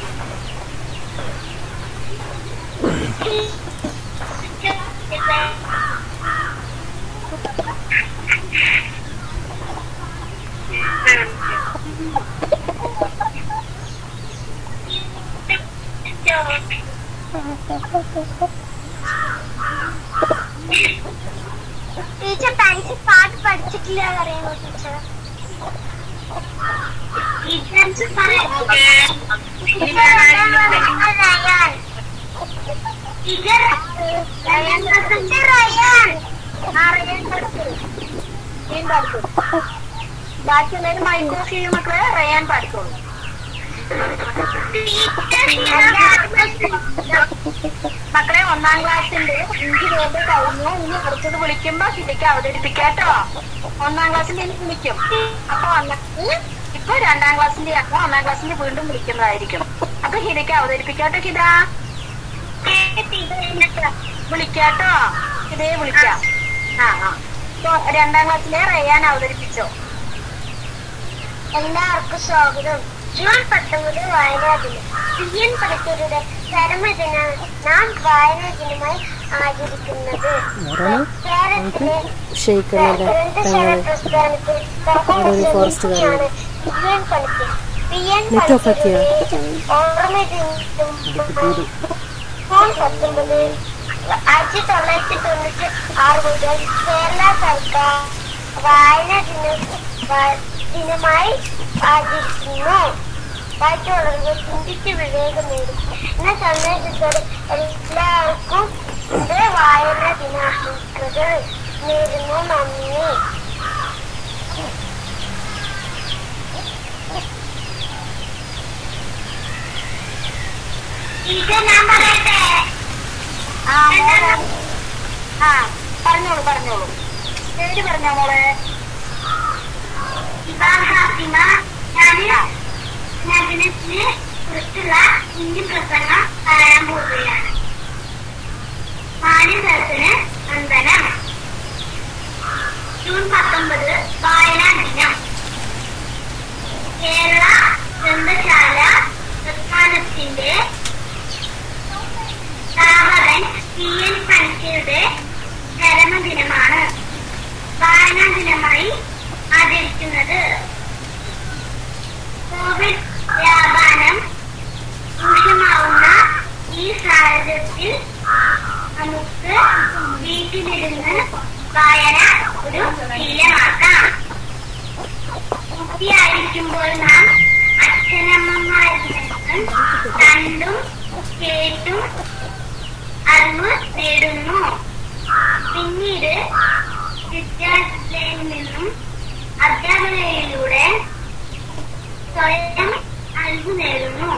ടീച്ചർ തനിച്ച് പാട്ട് പഠിച്ചിട്ടില്ല പറയുന്നു ടീച്ചർ ടീച്ചർ ഓക്കേ. ഇനി ടീച്ചർ വേറെ റയാൻ ടീച്ചർ റയാൻ ടീച്ചർ റയാൻ ആ റയാൻ പഠിച്ചു വീണ്ടും അടുത്തു ബാക്കി എല്ലാവരും മൈൻഡ് ഓഫ് ചെയ്യും മക്കളെ റയാൻ പാടിക്കോളൂ മക്കളെ ഒന്നാം ക്ലാസ്സിന്റെ അഞ്ച് പേരുടെ കഴിഞ്ഞു ഇനി അടുത്തത് വിളിക്കുമ്പോ ഹിതയ്ക്ക് അവതരിപ്പിക്കാട്ടോ ഒന്നാം ക്ലാസ്സിന്റെ ഇനി വിളിക്കും അപ്പൊ ഒന്നാം ഇപ്പൊ രണ്ടാം ക്ലാസ്സിന്റെ അപ്പൊ ഒന്നാം ക്ലാസ്സിന്റെ വീണ്ടും വിളിക്കുന്നതായിരിക്കും അപ്പൊ ഹിതയ്ക്ക് അവതരിപ്പിക്കാട്ടോ ഹിത വിളിക്കാട്ടോ ഹിതയെ വിളിക്കാം ആ ആ ഇപ്പൊ രണ്ടാം ക്ലാസ്സിലെ റയാൻ അവതരിപ്പിച്ചോ എല്ലാവർക്കും സ്വാഗതം ജൂൺ പത്തൊമ്പത് വായനാ ദിനം പിയൻ പണിക്കരുടെ ചരമദിനം നാം വായനാ ദിനമായി ആചരിക്കുന്നത് കേരളത്തിലെ ഷെയ്ക്കണല്ലേ ഗ്രന്ഥശാല പ്രസ്ഥാനത്തിൽ പ്രധാന P N Panicker P N net off ആക്കിയോ? ഓർമ്മ ദിനം ജൂൺ പത്തൊമ്പത് ആയിരത്തി തൊള്ളായിരത്തി തൊണ്ണൂറ്റി ആറ് മുതൽ കേരള സർക്കാർ വായനാ ദിനം വ- ദിനമായി ആചരിക്കുന്നു ബാക്കിയുള്ളവർക്ക് ചിന്തിച്ച് വിവേകം നേടും എന്ന സന്ദേശത്തോടെ എല്ലാവർക്കും ഇത് വായനാ ദിനാശംസകൾ നേരുന്നു നന്ദി ഇത് ഞാൻ പറയട്ടെ ആ മോളെ ആ പറഞ്ഞോളൂ പറഞ്ഞോളൂ പേര് പറഞ്ഞോ മോളെ ഹിന്ദി പ്രസംഗം പറയാൻ പോവുകയാണ് മാന്യദർശന് വന്ദനം ജൂൺ പത്തൊമ്പത് വായനാ ദിനം കേരള ഗ്രന്ഥശാല പ്രസ്ഥാനത്തിന്റെ സ്ഥാപകൻ പി എൻ പണിക്കരുടെ ചരമദിനമാണ് വായനാ ദിനമായി ആചരിക്കുന്നത് കോവിഡ് വ്യാപനം രൂക്ഷമാവുന്ന ഈ സാഹചര്യത്തിൽ നമുക്ക് വീട്ടിലിരുന്ന് വായന ഒരു ശീലമാക്കാം കുട്ടിയായിരിക്കുമ്പോൾ നാം അച്ഛനമ്മമാരിൽ നിന്നും കണ്ടും കേട്ടും അറിവ് നേടുന്നു പിന്നീട് വിദ്യാലയത്തിൽ നിന്നും അധ്യാപകയിലൂടെ സ്വയം അറിവ് നേടുന്നു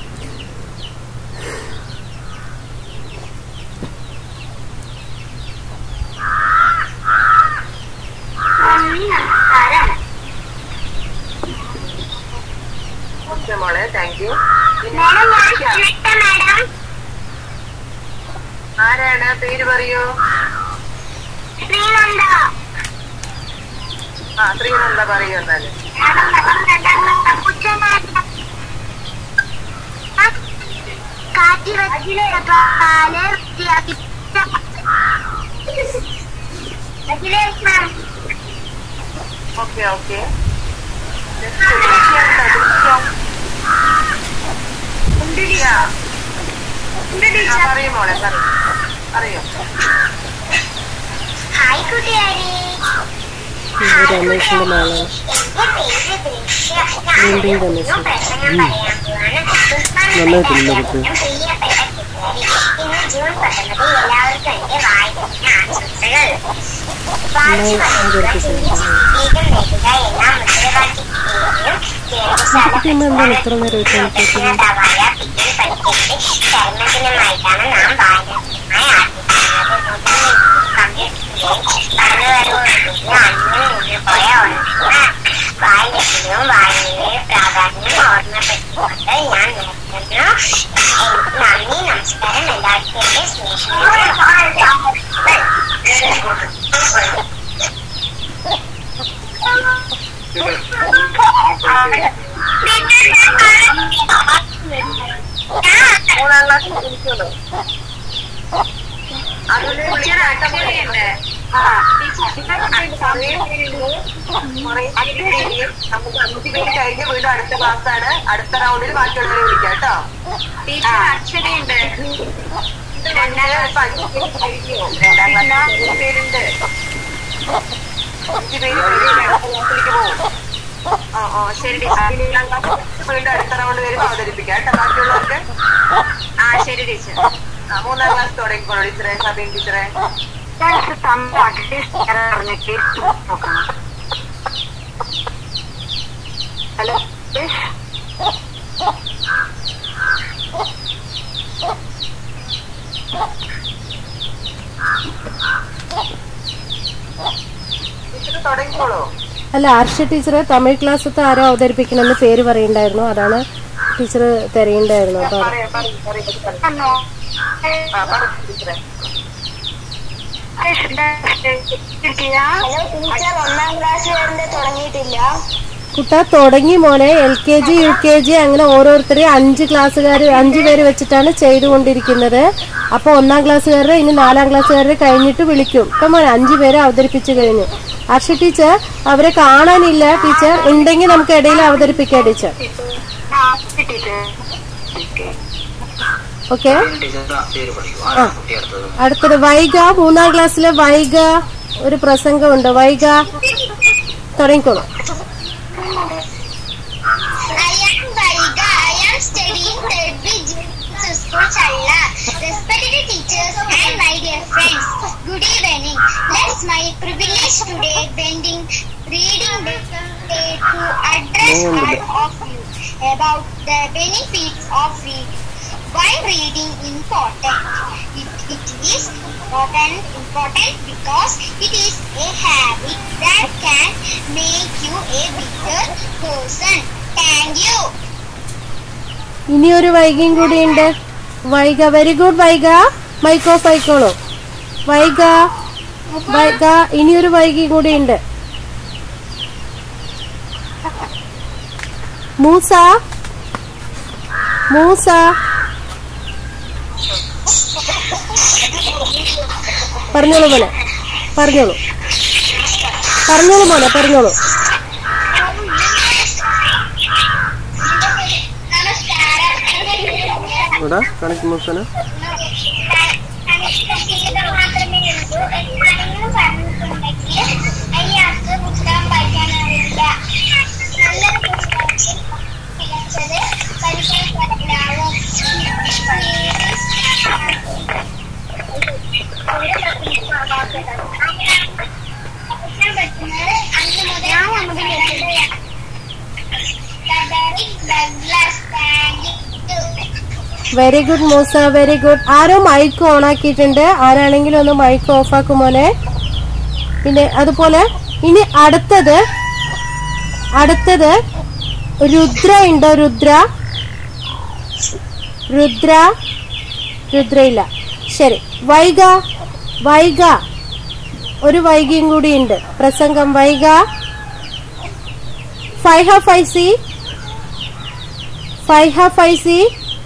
നന്ദി നമസ്കാരം ഓക്കെ മോളെ താങ്ക് യു മാഡം ഞാൻ സുനിത മാഡം ആരാണ് പേര് പറയൂ ശ്രീനന്ദ ആ ശ്രീനന്ദ പറയൂ എന്നാല് കാറ്റി വച്ചിലെ പാല് വൃത്തിയാക്കി അഖിലേഷ് മാം ഓക്കെ ഓക്കെ പറയൂ മോളെ പറയൂ പറയൂ ഹായ് കൂട്ടുകാരി ഇത് രമേശിന്റെ മകളാണ് വീണ്ടും രമേശ്. നന്നായിട്ടില്ല കുട്ടി. ഇന്ന് ജൂൺ പത്തൊമ്പത് എല്ലാവർക്കും എന്റെ വായിക്കുന്ന ആശംസകൾ വായിച്ചു പഠിക്കുക ജീവിതം നേടുക എല്ലാം മുദ്രവാക്യത്തിന്റെയും കുട്ടി ഇന്ന് എന്താണ് ഇത്ര നേരം വെച്ചോണ്ടിരിക്കുന്നത്? നേതാവായ പി എൻ പണിക്കരുടെ ചരമദിനമായിട്ടാണ് നാം വായനമായി ആചരിക്കുന്നത് അന്യം നിന്നുപോയ ഒന്നാണ് വായനത്തിനും വായനയുടെ പ്രാധാന്യം ഓർമ്മപ്പെടുത്തിക്കൊണ്ട് ഞാൻ നിർത്തുന്നു നന്ദി നമസ്കാരം എല്ലാവർക്കും എന്റെ സ്നേഹം മൂന്നാം ക്ലാസ്സിൽ ഇരിക്കുള്ളൂ അതില് വിളിക്കാനായിട്ട് നമുക്ക് അഞ്ച് പേര് കഴിഞ്ഞ് വീണ്ടും അടുത്ത ക്ലാസ്സാണ് അടുത്ത റൗണ്ടിൽ ബാക്കിയുള്ളവരെ വിളിക്കാം കേട്ടോ ടീച്ചർ അക്ഷരയുണ്ട് രണ്ടാം ക്ലാസ്സിൽ പേരുണ്ട് അഞ്ച് പേര് കഴിഞ്ഞ് അടുത്ത ക്ലാസ്സിലേക്ക് പോകും ഓ ഓ ശരി ടീച്ചർ വീണ്ടും അടുത്ത റൗണ്ട് വരും അവതരിപ്പിക്കാം കേട്ടോ ബാക്കിയുള്ളവർക്ക് ആ ശരി ടീച്ചർ ആ മൂന്നാം ക്ലാസ് തുടങ്ങിക്കോളൂ ടീച്ചറെ സബീൻ ടീച്ചറെ ഹലോ ടീച്ചർ തുടങ്ങിക്കോളൂ അല്ല ആർഷ ടീച്ചർ തമിഴ് ക്ലാസ്സിലത്തെ ആരോ അവതരിപ്പിക്കണമെന്ന് പേര് പറയണ്ടായിരുന്നു അതാണ് ടീച്ചർ തിരയണ്ടായിരുന്നു അപ്പൊ അത് പറയാം പറയൂ പറയൂ ആ പറഞ്ഞു ടീച്ചറെ ഹലോ ടീച്ചർ ഒന്നാം ക്ലാസ്സുകാരന്റെ തുടങ്ങിയിട്ടില്ല കുട്ട തുടങ്ങി മോനെ L K G U K G അങ്ങനെ ഓരോരുത്തരെയും അഞ്ച് ക്ലാസ്സുകാർ അഞ്ച് പേര് വെച്ചിട്ടാണ് ചെയ്തുകൊണ്ടിരിക്കുന്നത് അപ്പോൾ ഒന്നാം ക്ലാസ്സുകാരുടെ ഇനി നാലാം ക്ലാസ്സുകാരുടെ കഴിഞ്ഞിട്ട് വിളിക്കും ഇപ്പം മോനെ അഞ്ച് പേരെ അവതരിപ്പിച്ചു കഴിഞ്ഞു ഹർഷ ടീച്ചർ അവരെ കാണാനില്ല ടീച്ചർ ഉണ്ടെങ്കിൽ നമുക്ക് ഇടയിൽ അവതരിപ്പിക്കാം ടീച്ചർ ഓക്കെ ടീച്ചർ പേര് പഠിക്കും ആരാണ് കുട്ടി അടുത്തത് അടുത്തത് വൈഗ മൂന്നാം ക്ലാസ്സിലെ വൈഗ ഒരു പ്രസംഗമുണ്ട് Vaiga തുടങ്ങിക്കോളൂ I am Vaiga. I am studying third B Junior School Challa. Respected teachers and my dear friends, good evening. Let's my privilege today bending reading day to address all of you about the benefits of reading. Why reading important? It, it is important important because it is a habit that can make you a better person. Thank you. ഇനി ഒരു വൈകിയും കൂടി ഉണ്ട് Vaiga very good Vaiga mic off ആയിക്കോളൂ വൈഗ വൈഗ ഇനിയൊരു വൈകിയും കൂടി ഉണ്ട് മൂസ മൂസ പറഞ്ഞോളൂ മോനെ പറഞ്ഞോളൂ പറഞ്ഞോളൂ മോനെ പറഞ്ഞോളൂ ഇവിടെ കണക്ക് മൂസന മാത്രമേ ഉള്ളൂ എന്നാണെങ്കിലും പറഞ്ഞിട്ടുണ്ടെങ്കിൽ അയാൾക്ക് പുസ്തകം വായിക്കാൻ അറിയില്ല നല്ലൊരു പുസ്തകത്തിൽ മികച്ചത് പരിചയപ്പെടലാവും പറ്റുന്നത് അന്ന് മുതൽ നമുക്ക് Douglas thank you very good Moosa very good ആരോ മൈക്ക് ഓൺ ആക്കിയിട്ടുണ്ട് ആരാണെങ്കിലും ഒന്ന് മൈക്ക് ഓഫ് ആക്കും മോനെ പിന്നെ അതുപോലെ ഇനി അടുത്തത് അടുത്തത് രുദ്ര ഉണ്ടോ രുദ്ര രുദ്ര രുദ്ര ഇല്ല ശരി വൈഗ വൈഗ ഒരു വൈകിയും കൂടി ഉണ്ട് പ്രസംഗം വൈഗ ഫൈഹ ഫൈസി ഫൈഹ ഫൈസി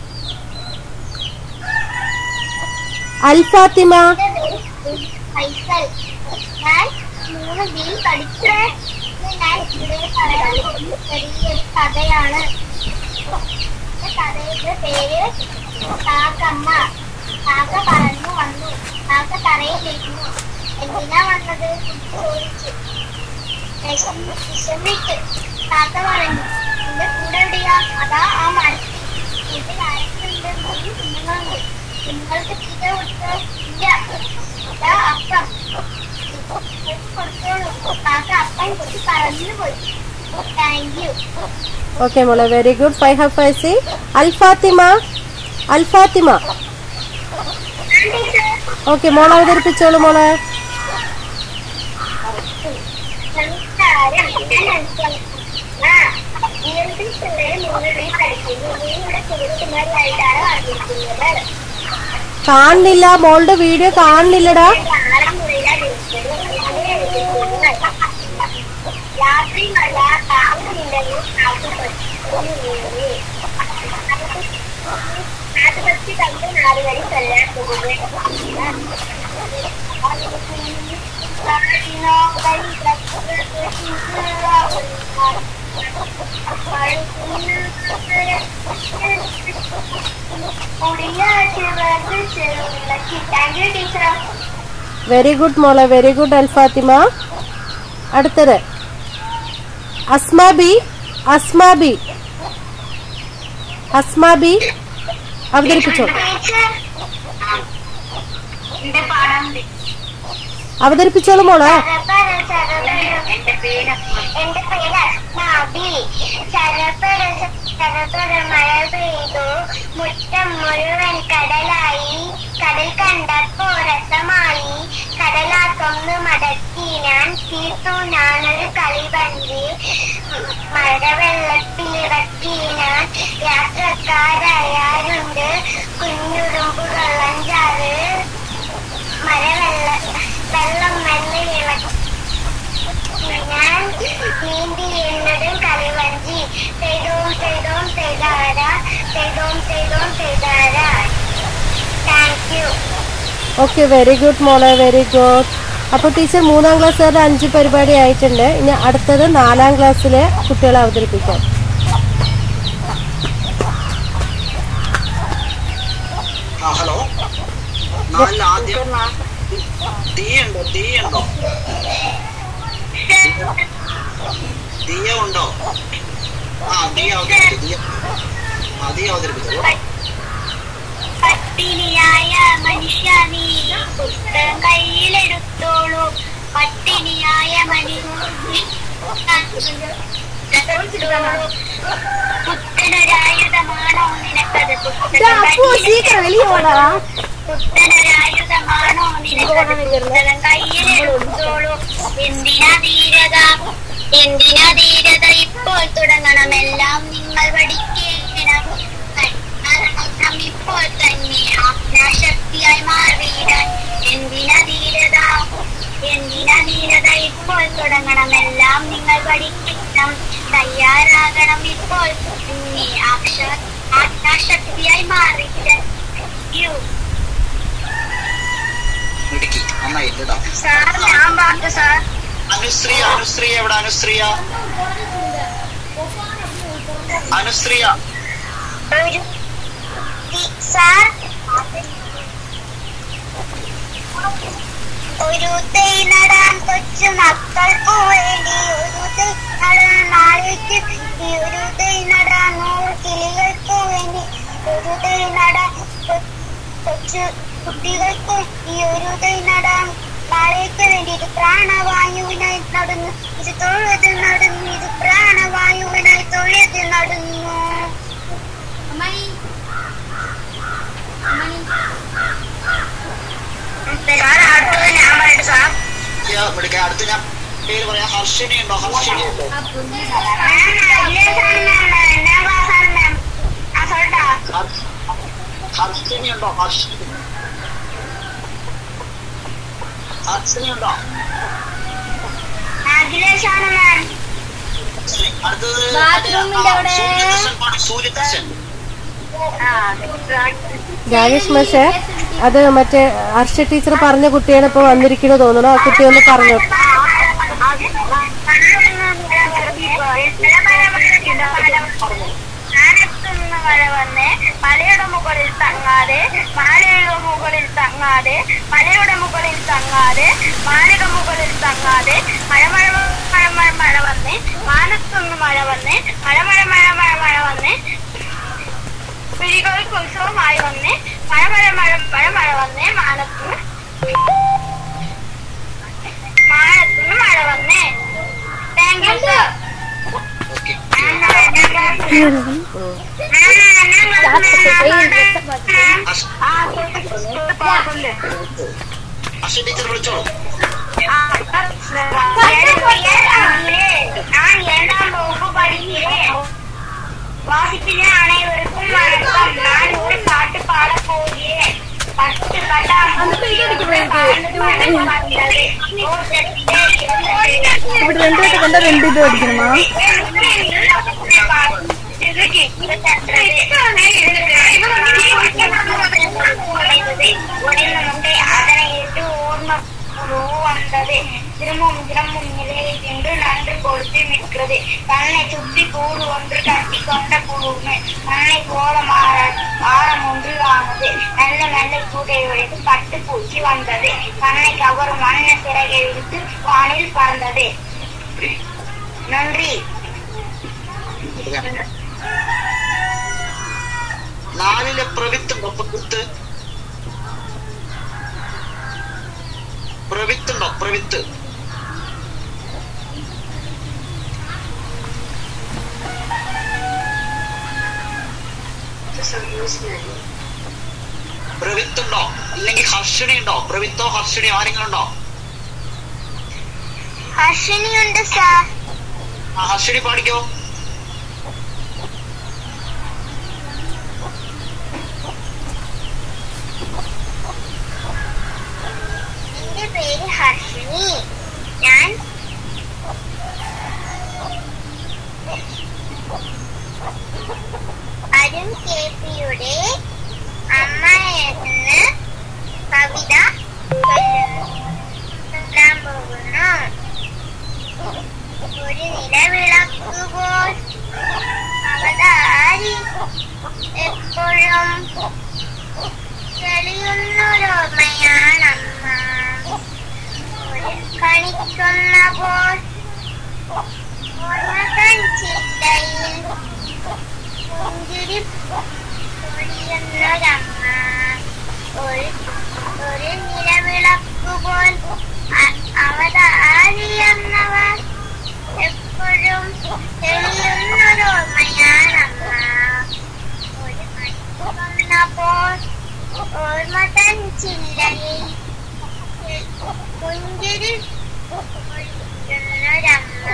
അൽഫാത്തിമ ഫൈസൽ ഞാൻ മൂന്ന് ബി പഠിച്ചേ ഞാൻ ഇവിടെ പറയാൻ പോകുന്ന ചെറിയൊരു കഥയാണ് ഈ കഥയുടെ പേര് കാക്കമ്മ കാക്ക പറന്നു വന്നു കാക്ക തറയിലിരുന്നു എന്തിനാ വന്നത് എന്ന് ചോദിച്ചു വിശന്ന് വിശന്നിട്ട് കാക്ക പറഞ്ഞു എന്റെ കൂടെ എവിടെയാ അതാ ആ മരത്തിൽ വീട്ടിൽ ആരൊക്കെയുണ്ട് മൂന്ന് കുഞ്ഞുങ്ങളുണ്ട് നിങ്ങൾക്ക് തീറ്റ കൊടുത്തോ ഇല്ല അതാ അപ്പം കൊടുത്തോളൂ കാക്ക അപ്പം കുത്തി പറന്നു പോയി താങ്ക് യു ഓക്കെ മോളെ very good Faiha Faizi Alfathima Alfathima okay മോൾ അവതരിപ്പിച്ചോളൂ മോളെ നമസ്കാരം ഞാൻ അനുസരിക്കുന്ന നിയന്ത്രിച്ചുള്ള മൂന്നുപേരെ പഠിക്കുന്നു നിങ്ങളുടെ സുഹൃത്തുമാരായിട്ടാണ് വന്നിരിക്കുന്നത് കാണുന്നില്ല മോളുടെ വീഡിയോ കാണുന്നില്ലടാ താളമുള്ള രാത്രി മഴ കാവുന്നുണ്ടെങ്കിൽ അത് പറ്റി തമ്മിൽ നാല് വരി കൊല്ലാൻ thank you teacher very good മോളെ വെരി ഗുഡ് അൽഫാത്തിമ അടുത്തത് അസ്മാബി അസ്മാബി അസ്മാബി അവതരിപ്പിച്ചോളൂ എന്റെ പാടാൻ അവതരിപ്പിച്ചോളൂ മോളെ എന്റെ പേര് എന്റെ പേര് അസ്മാബി ചരപ്പര ചരപ്പര മഴ പെയ്തു മുറ്റം മുഴുവൻ കടലായി കടൽ കണ്ടപ്പോ രസമായി കടലാക്കൊന്ന് മടക്കി ഞാൻ തീർത്തു ഞാനൊരു കളിവണ്ടി മഴവെള്ളത്തിലിറക്കി ഞാൻ യാത്രക്കാരായാലുണ്ട് കുഞ്ഞുറുമ്പുകൾ അഞ്ചാറ് മഴവെള്ള വെള്ളം മെല്ലെ ഇളക്കി ഞാൻ നീന്തി എന്നതും കളിവഞ്ചി ചെയ്തോം ചെയ്തോം ചെയ്താര ചെയ്തോം ചെയ്തോം ചെയ്താര thank you okay very good മോളെ വെരി ഗുഡ് അപ്പോൾ ടീച്ചർ മൂന്നാം ക്ലാസ്സുകാരുടെ അഞ്ച് പരിപാടി ആയിട്ടുണ്ട് ഇനി അടുത്തത് നാലാം ക്ലാസ്സിലെ കുട്ടികളെ അവതരിപ്പിക്കാം ആ ഹലോ നാലിൽ ആദ്യം തീയുണ്ടോ തീയുണ്ടോ തീയ ഉണ്ടോ ആ തീയ അവതരിപ്പിച്ചു തീയ ആ തീയ അവതരിപ്പിച്ചു പട്ടിണിയായ മനുഷ്യ നീ പുസ്തകം കയ്യിലെടുത്തോളൂ പട്ടിണിയായ മനുഷ്യ പുത്തനൊരായുധമാണോ നിനക്കത് പുത്തനൊരായുധമാണോ നിനക്കത് പുസ്തകം കയ്യിലെടുത്തോളൂ എന്തിനാ ധീരത എന്തിനാ ധീരത ഇപ്പോൾ തുടങ്ങണം എല്ലാം നിങ്ങൾ പഠിക്കണം ആകണം ഇപ്പോൾ നീ അക്ഷര ആജ്ഞാശക്തിയായി മാറിയിട്ട് യു മിടുക്കി നന്നായി കേട്ടോ സാർ ഞാൻ പറഞ്ഞു സാർ അനുശ്രീ അനുശ്രീ എവിടെ അനുശ്രീയ അനുശ്രീയ ഒരു തി- സാർ ഒരു തൈ നടാൻ കൊച്ചു മക്കൾക്കു വേണ്ടി ഒരു തൈ നടാൻ നാളേക്ക് വേണ്ടി ഒരു തൈ നടാൻ നൂറ് കിളികൾക്കു വേണ്ടി ഒരു തൈ നടാൻ കൊ- കൊച്ചു കുട്ടികൾക്കും ഈ ഒരു തൈ നടാൻ നാളേക്ക് വേണ്ടി ഇത് പ്രാണവായുവിനായി നടന്നു ഇത് തൊഴുത് നടന്നു ഇത് പ്രാണവായുവിനായി തൊഴുത് നടന്നു സാർ അടുത്തത് ഞാൻ പറയട്ടെ സാർ മിടുക്ക അടുത്ത് ഞാൻ പേര് പറയാം ഹർഷിനി ഉണ്ടോ ഹർഷിനി ഉണ്ടോ ഹർ- ഹർഷിനി ഉണ്ടോ ഹർഷിനി ഹർഷിനി ഉണ്ടോ അഖിലേഷാണ് മാം അടുത്തത് ബാത്റൂമിന്റെ അവിടെ. സൂര്യദർശൻ പാടി സൂര്യദർശൻ രാജേഷ് മാഷേ അത് മറ്റേ ഹർഷ ടീച്ചർ പറഞ്ഞ കുട്ടിയാണ് ഇപ്പൊ വന്നിരിക്കുന്നത് തോന്നുന്നു ആ കുട്ടി ഒന്ന് പറഞ്ഞു ഞാനെത്തുന്ന മഴ വന്ന് മലയുടെ മുകളിൽ തങ്ങാതെ മാലയുടെ മുകളിൽ തങ്ങാതെ മലയുടെ മുകളിൽ തങ്ങാതെ മാലയുടെ മുകളിൽ തങ്ങാതെ മഴ മഴ മഴ മഴ മഴ വന്ന് മാനത്തുനിന്ന് മഴ വന്ന് മഴ മഴ മഴ മഴ മഴ വന്ന് പിടികൾക്ക് ഉത്സവമായി വന്ന് മഴ മഴ മഴ മഴ മഴ വന്ന് മാനത്തുനിന്ന് മാനത്തുനിന്ന് മഴ വന്ന് thank you sir okay Harsha teacher വിളിച്ചോളൂ நான் இரண்டாம் வகுப்பு படிக்கிறேன் வாசிப்பிலே அனைவருக்கும் வணக்கம் நான் ஒரு பாட்டு பாடப் போகிறேன் பத்து பட்டாம்பூச்சி பறந்து வந்தது. ஓட்டத்திலே இருந்தது. இப்படி ரெண்டு பேர்த்து கொண்டா ரெண்டு இது அடிக்கணுமா அதனை இட்டு ஓர்ம குரு வந்தது திரும்பவும் திரும்பவும் நிலையை சென்று நன்று கொடுத்து நிற்கிறது தன்னை சுற்றி கூடு ஒன்று கட்டி கொண்ட குழுமே தன்னை போல மாற ஆரம் ஒன்று ஆனது நல்ல நல்ல கூட்டை உடைத்து பட்டு பூச்சி வந்தது தன்னை கவரும் வண்ண சிறகை விடுத்து வானில் பறந்தது நன்றி നാലിലെ പ്രവിത്തുണ്ടോ പ്രവിത്ത് പ്രവിത്തുണ്ടോ പ്രവിത്ത് പ്രവിത്തുണ്ടോ അല്ലെങ്കിൽ ഹർഷിണി ഉണ്ടോ പ്രവിത്തോ ഹർഷിണിയോ ആരെങ്കിലും ഉണ്ടോ ഹർഷിനിയുണ്ട് സാർ ആ ഹർഷിണി പാടിക്കോ എന്റെ പേര് ഹർഷിനി ഞാൻ അരുൺ കെ പിയുടെ അമ്മ എന്ന് കവിത ചൊല്ലാൻ പോകുന്നു ഒരു നിലവിളക്കുപോൽ അവതാരി എപ്പോഴും തെളിയുന്നൊരോർമ്മയാണമ്മ ഒരു കണിക്കുന്ന പോൽ ഓർമ്മ കണിച്ചിട്ടയിൽ പുഞ്ചിരി പൊഴിയുന്നൊരമ്മ ഒരു ഒരു നിലവിളക്കുപോൽ അ- അവതാരിയെന്നവർ എപ്പോഴും തെളിയുന്നൊരോർമ്മയാണമ്മ ഒരു കണിക്കുന്നപ്പോൾ ഓർമ്മ തൻ ചില്ലയിൽ പുഞ്ചിരി പൊഴിയുന്നൊരമ്മ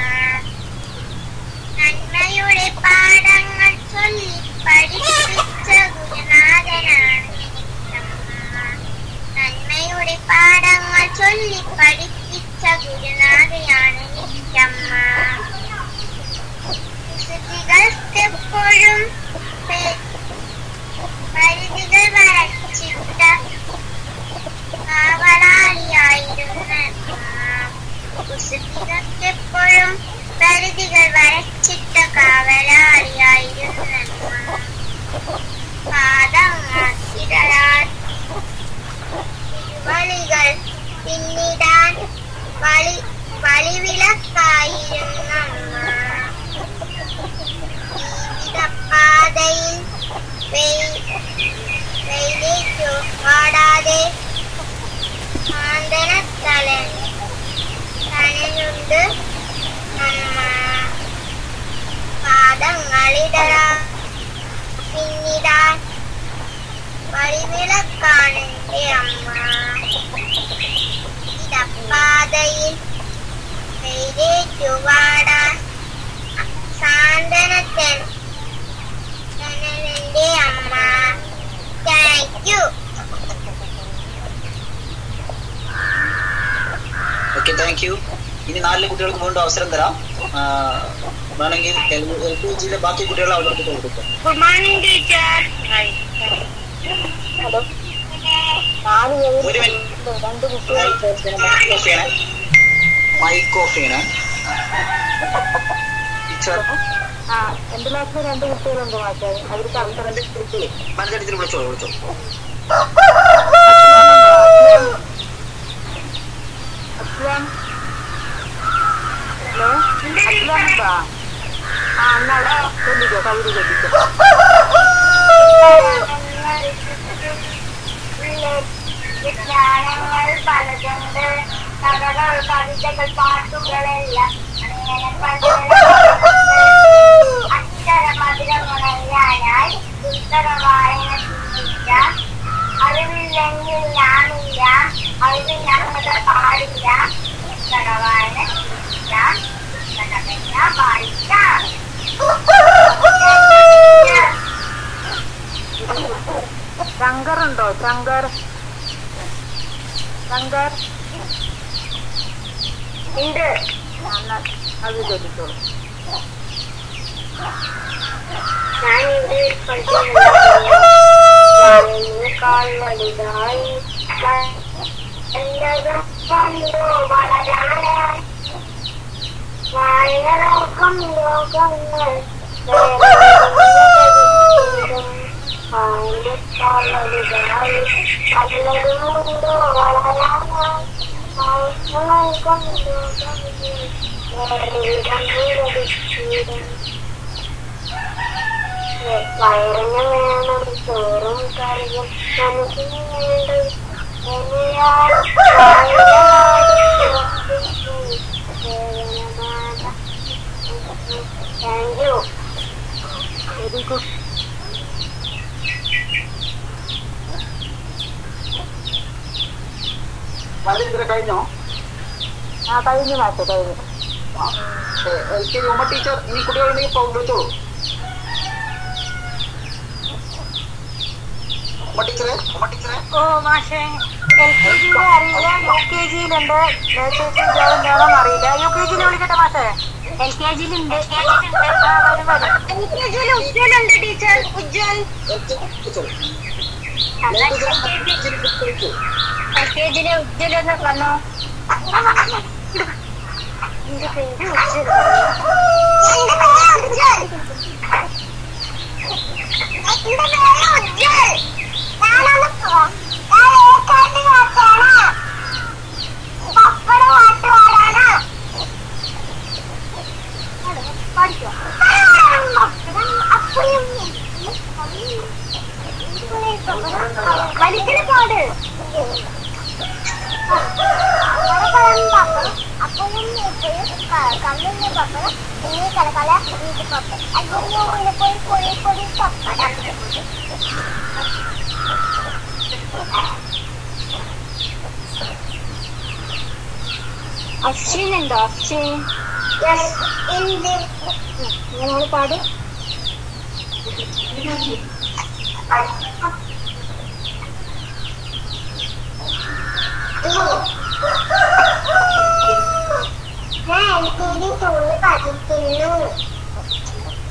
നന്മയുടെ പാഠങ്ങൾ ചൊല്ലി പഠിപ്പിച്ച ഗുരുനാഥനാണ് എനിക്കമ്മ. നന്മയുടെ പാഠങ്ങൾ ചൊല്ലി പഠിപ്പിച്ച ഗുരുനാഥയാണ് എനിക്കമ്മ കുസൃതികൾക്കെപ്പോഴും പെ- പരിധികൾ വരച്ചിട്ട കാവലാളിയായിരുന്ന കുസൃതികൾക്കെപ്പോഴും പരിധികൾ വരച്ചിട്ട കാവലാളിയായിരുന്ന പാദങ്ങൾ ഇടരാൻ തിരുവളികൾ പിന്നിടാൻ വളി വളിവിളക്കായിരുന്നമ്മ ജീവിതപാതയിൽ വെയിൽ- വെയിലേറ്റു പാടാതെ സാന്ത്വന തലൻ തനയുണ്ട് അമ്മ പാദങ്ങളിടരാ പിന്നിടാൻ വഴിവിളക്കാണെന്റെ അമ്മ ഇടപ്പാതയിൽ വെയിലേറ്റുവാടാൻ സാന്ത്വനത്തൻ തനലെന്റെ അമ്മ thank you okay thank you ഇനി നാല് കുട്ടികൾക്ക് വീണ്ടും അവസരം തരാം ആ, വേണമെങ്കിൽ എൽ കെ ജിയിലെ ബാക്കി കുട്ടികളെ അവതരിപ്പിച്ച് കൊടുക്കാം ഗുഡ് മോർണിംഗ് ടീച്ചർ ഒരു മിനിറ്റ് മൈക്ക് ഓഫ് ചെയ്യണേ മൈക്ക് ഓഫ് ചെയ്യണേ ടീച്ചർ എന്റെ ക്ലാസ്സിൽ രണ്ട് കുട്ടികളുണ്ട് മാറ്റാൻ അവർക്ക് അവസരം മനസ്സിൽ വിളിച്ചോളൂ വിളിച്ചോളൂ അസ്ലാം ഹലോ അസ്ലാം ഉണ്ടോ ആ എന്നാ ചൊല്ലിക്കോ കവിത ചൊല്ലിക്കോ വിജ്ഞാനങ്ങൾ പലതുണ്ട് കഥകൾ കവിതകൾ പാട്ടുകളെല്ലാം അങ്ങനെ പലതുണ്ട്. അക്ഷരമധുരമുണരാനായി ഉത്തര വായന ചിന്തിച്ച അറിവില്ലെങ്കിൽ ഞാനില്ല അറിവ് ഞങ്ങളുടെ പാടില്ല ഉത്തര വായന ചിന്തിച്ച ഉത്തരമെന്ന വായിക്കാം ശങ്കർ ഉണ്ടോ ശങ്കർ ശങ്കർ ഉണ്ട് എന്നാ അത് ചൊല്ലിക്കോളൂ ഞാൻ ഇവിടെ പഠിക്കുന്നേക്കാൾ വലുതായി നല്ലതും കണ്ടു വളരാനായി വായനോക്കം ലോകങ്ങൾ വായനേക്കാൾ വലുതായി നല്ലതും കണ്ടു വളരാനായി വായനോക്കം ലോകങ്ങൾ വയറിന് വേണം ചോറും കറിയും മനസ്സിന് വേണ്ടത് താങ്ക് യു വെരി ഗുഡ് മനസ്സിൽ കഴിഞ്ഞോ ആ കഴിഞ്ഞു മാറ്റ കഴിഞ്ഞു എൽ കെ ജി ഉമ്മ ടീച്ചർ ഇനി കുട്ടികളുണ്ടെങ്കിൽ ഇപ്പോൾ വിളിച്ചോളൂ ഉമ്മ ടീച്ചറെ ഉമ്മ ടീച്ചറെ ഓ മാഷേ എൽ കെ ജിയിലെ അറിയില്ല യു കെ ജിയിലുണ്ട് നേഴ്സേഴ്സും ജോയിൻ ആണോന്ന് അറിയില്ല യു കെ ജിയിൽ വിളിക്കട്ടെ മാഷേ എൽ കെ ജിയിലുണ്ട് എൽ കെ ജിയിൽ ഉജ്ജ്വലുണ്ട് ടീച്ചർ ഉജ്ജ്വൽ എൽ കെ ജിയിലെ ഉജ്ജ്വൽ എന്ന് പറഞ്ഞോ എന്റെ പേര് ഉജ്ജ്വൽ എന്റെ പേര് ഉജ്ജ്വൽ എന്റെ പേര് ഉജ്ജ്വൽ ഞാനൊന്ന് പോവാം ഞാൻ ഏക്കാണ്ട് കാട്ടാണ് പപ്പട പാട്ട് പാടാണ് പഠിക്കോ അപ്പയും വലിക്കല് പാട് അപ്പയും കമ്മിന്റെ പപ്പടം ഇനി കലക്കല വീട്ടിൽ പപ്പടം അതിന് പോയി കോഴിക്കോടി പപ്പടം അശ്വിൻ ഉണ്ടോ അശ്വിൻ നിങ്ങൾ പാട് ഞാൻ എൽ കെ ജി ടൂറിൽ പഠിക്കുന്നു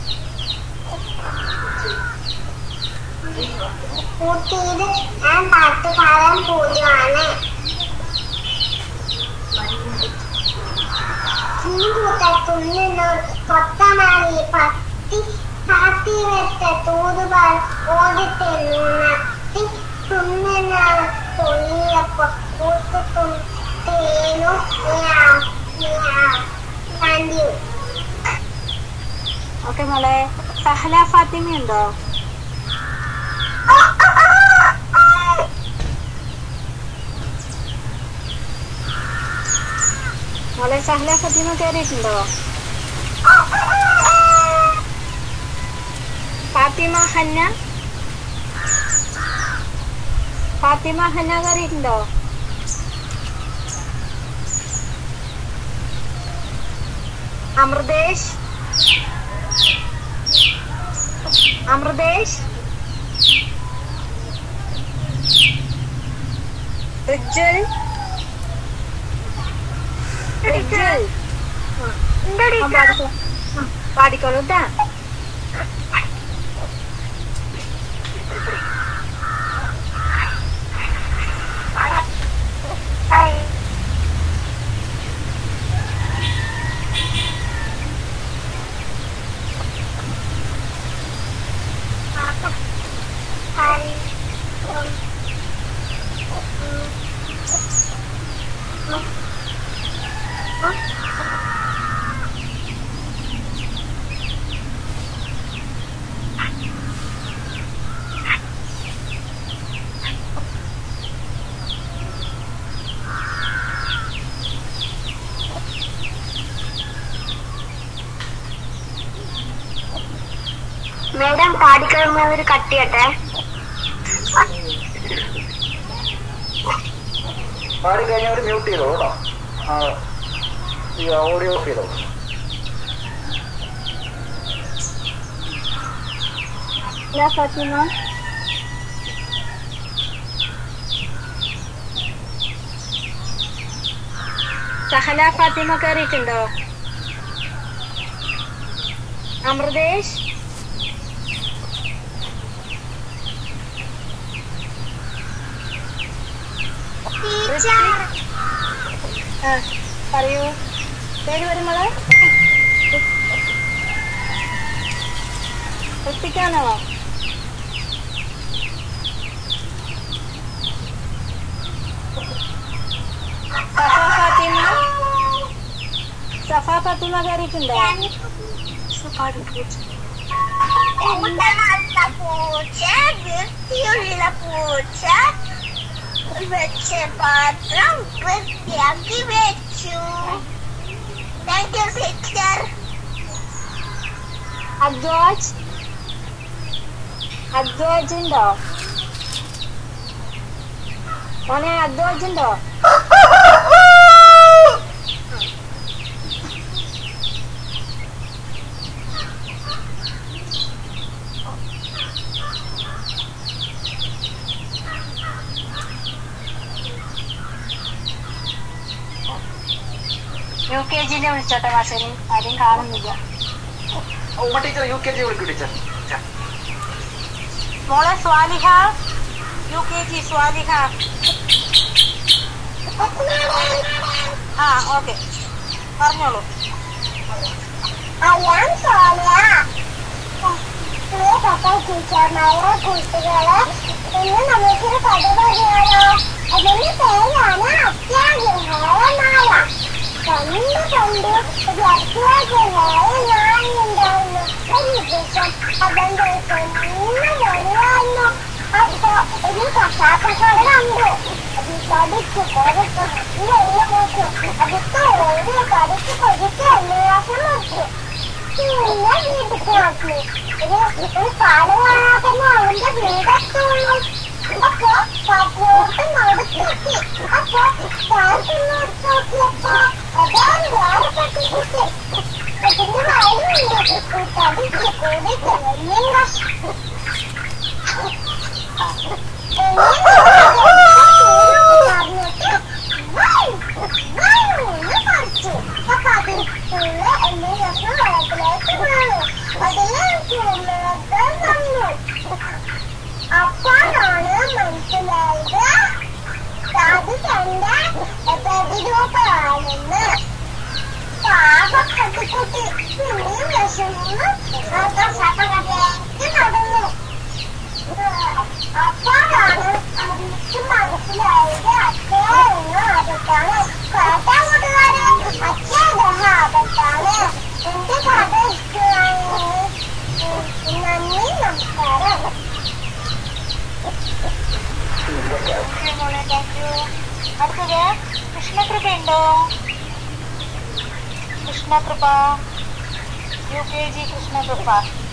ഊട്ടിയിൽ ഞാൻ പാട്ട് പാടാൻ പോവുകയാണ് കുഞ്ഞുകൂട്ടത്തുള്ളിലൊരു കൊത്തമാളി പത്തി പാത്തി വെച്ച തൂതുപാൽ ഓടിത്തെന്നു നത്തി തുമ്മിന തൊള്ളിയപ്പോ കൂത്തും തേനു താങ്ക് യു ഓക്കെ മോളെ സഹല ഫാത്തിമ ഉണ്ടോ മോളെ സഹല ഫാത്തിമ കയറിയിട്ടുണ്ടോ ഫാത്തിമ ഹന്ന ഫാത്തിമ ഹന്ന കയറിയിട്ടുണ്ടോ അമൃതേഷ് അമൃതേഷ് റിജ്വൽ റിജ്വൽ ആ, പാടിക്കോ. ആ, പാടിക്കോളൂ കേട്ടാ മേഡം പാടിക്കഴിയുന്നവർ കട്ട് ചെയ്യട്ടെ പാടി കഴിഞ്ഞവർ മ്യൂട്ട് ചെയ്തോ കേട്ടോ ആ, ഈ ഓഡിയോ ഓഫ് ചെയ്തോ ലാ ഫാത്തിമ സഹല ഫാത്തിമ കയറിയിട്ടുണ്ടോ അമൃതേഷ് ആ പറയൂ പേര് വരുമ്പോള് ഒപ്പിക്കാനോ സഫ ഫാത്തിമ സഫ ഫാത്തിമ കയറിയിട്ടുണ്ടോ എന്താ നല്ല പൂച്ച വൃത്തിയുള്ള പൂച്ച വെച്ച പാത്രം വൃത്തിയാക്കി വെച്ചു thank you sister Advaj Advaj ഉണ്ടോ മോനെ അദ്വാജ് ഉണ്ടോ യു കെ ജിനെ വിളിച്ചോട്ടെ മാഷന് ആരും കാണുന്നില്ല ഉമ്മ ടീച്ചർ യു കെ ജി വിളിക്കും ടീച്ചർ മോളെ Swaliha U K G Swaliha ആ ഓക്കെ പറഞ്ഞോളൂ അയാം സോനിയ പ്രിയപ്പെട്ട ടീച്ചർമാരെ കൂട്ടുകളെ ഇന്ന് നമുക്കൊരു കഥ പറയാലോ അതിന്റെ പേരാണ് അത്യാഗ്രഹമായ നായ കണ്ടു കണ്ടു ഒരു അത്യാഗ്രഹമായ നായ ഉണ്ടായിരുന്നു ഒരു ദിവസം അവന്റെ കുഞ്ഞു വരുവായിരുന്നു അപ്പൊ ഒരു കസാക്കസോടെ കണ്ടു അത് കടിച്ചു കൊടുത്തു ഇല്ല നോക്കൂ അതൊക്കെ ഓടി കടിച്ചു കൊടുത്ത് അന്വേഷണം നോക്കി പിന്നെ വീട്ടിൽ നോക്കി ഒരു ഒരു പാലം കാണാതെ അവന്റെ വീടെത്തുള്ളൂ അപ്പൊ കാട്ടിലോട്ട് നടത്തി അപ്പൊ താഴത്ത് നോക്കിയപ്പോ അതാണ് വേറെ പട്ടിക്കുട്ടി അതിന്റെ വായിലുണ്ട് കടിച്ചു കൊടുത്ത് വലിയ കഷ്ടം അപ്പോഴാണ് മനസ്സിലായത് അത് തന്റെ പ്രതിരൂപമാണെന്ന് പാപക്കട്ടിക്കുട്ടി പിന്നെയും വിഷമിന്ന് ആകാശാപകടയിലേക്ക് നടന്നു അപ്പോഴാണ് എനിക്ക് മനസ്സിലായത് അച്ഛയെന്ന് ആപത്താണ് കേട്ടാ കൂട്ടുകാരെ അച്ഛൻ ആപത്താണ് എന്റെ കഥ ഇഷ്ടമായി നന്ദി നമസ്കാരം അടുത്തത് കൃഷ്ണകൃപ ഉണ്ടോ Krishnakripa U K G Krishnakripa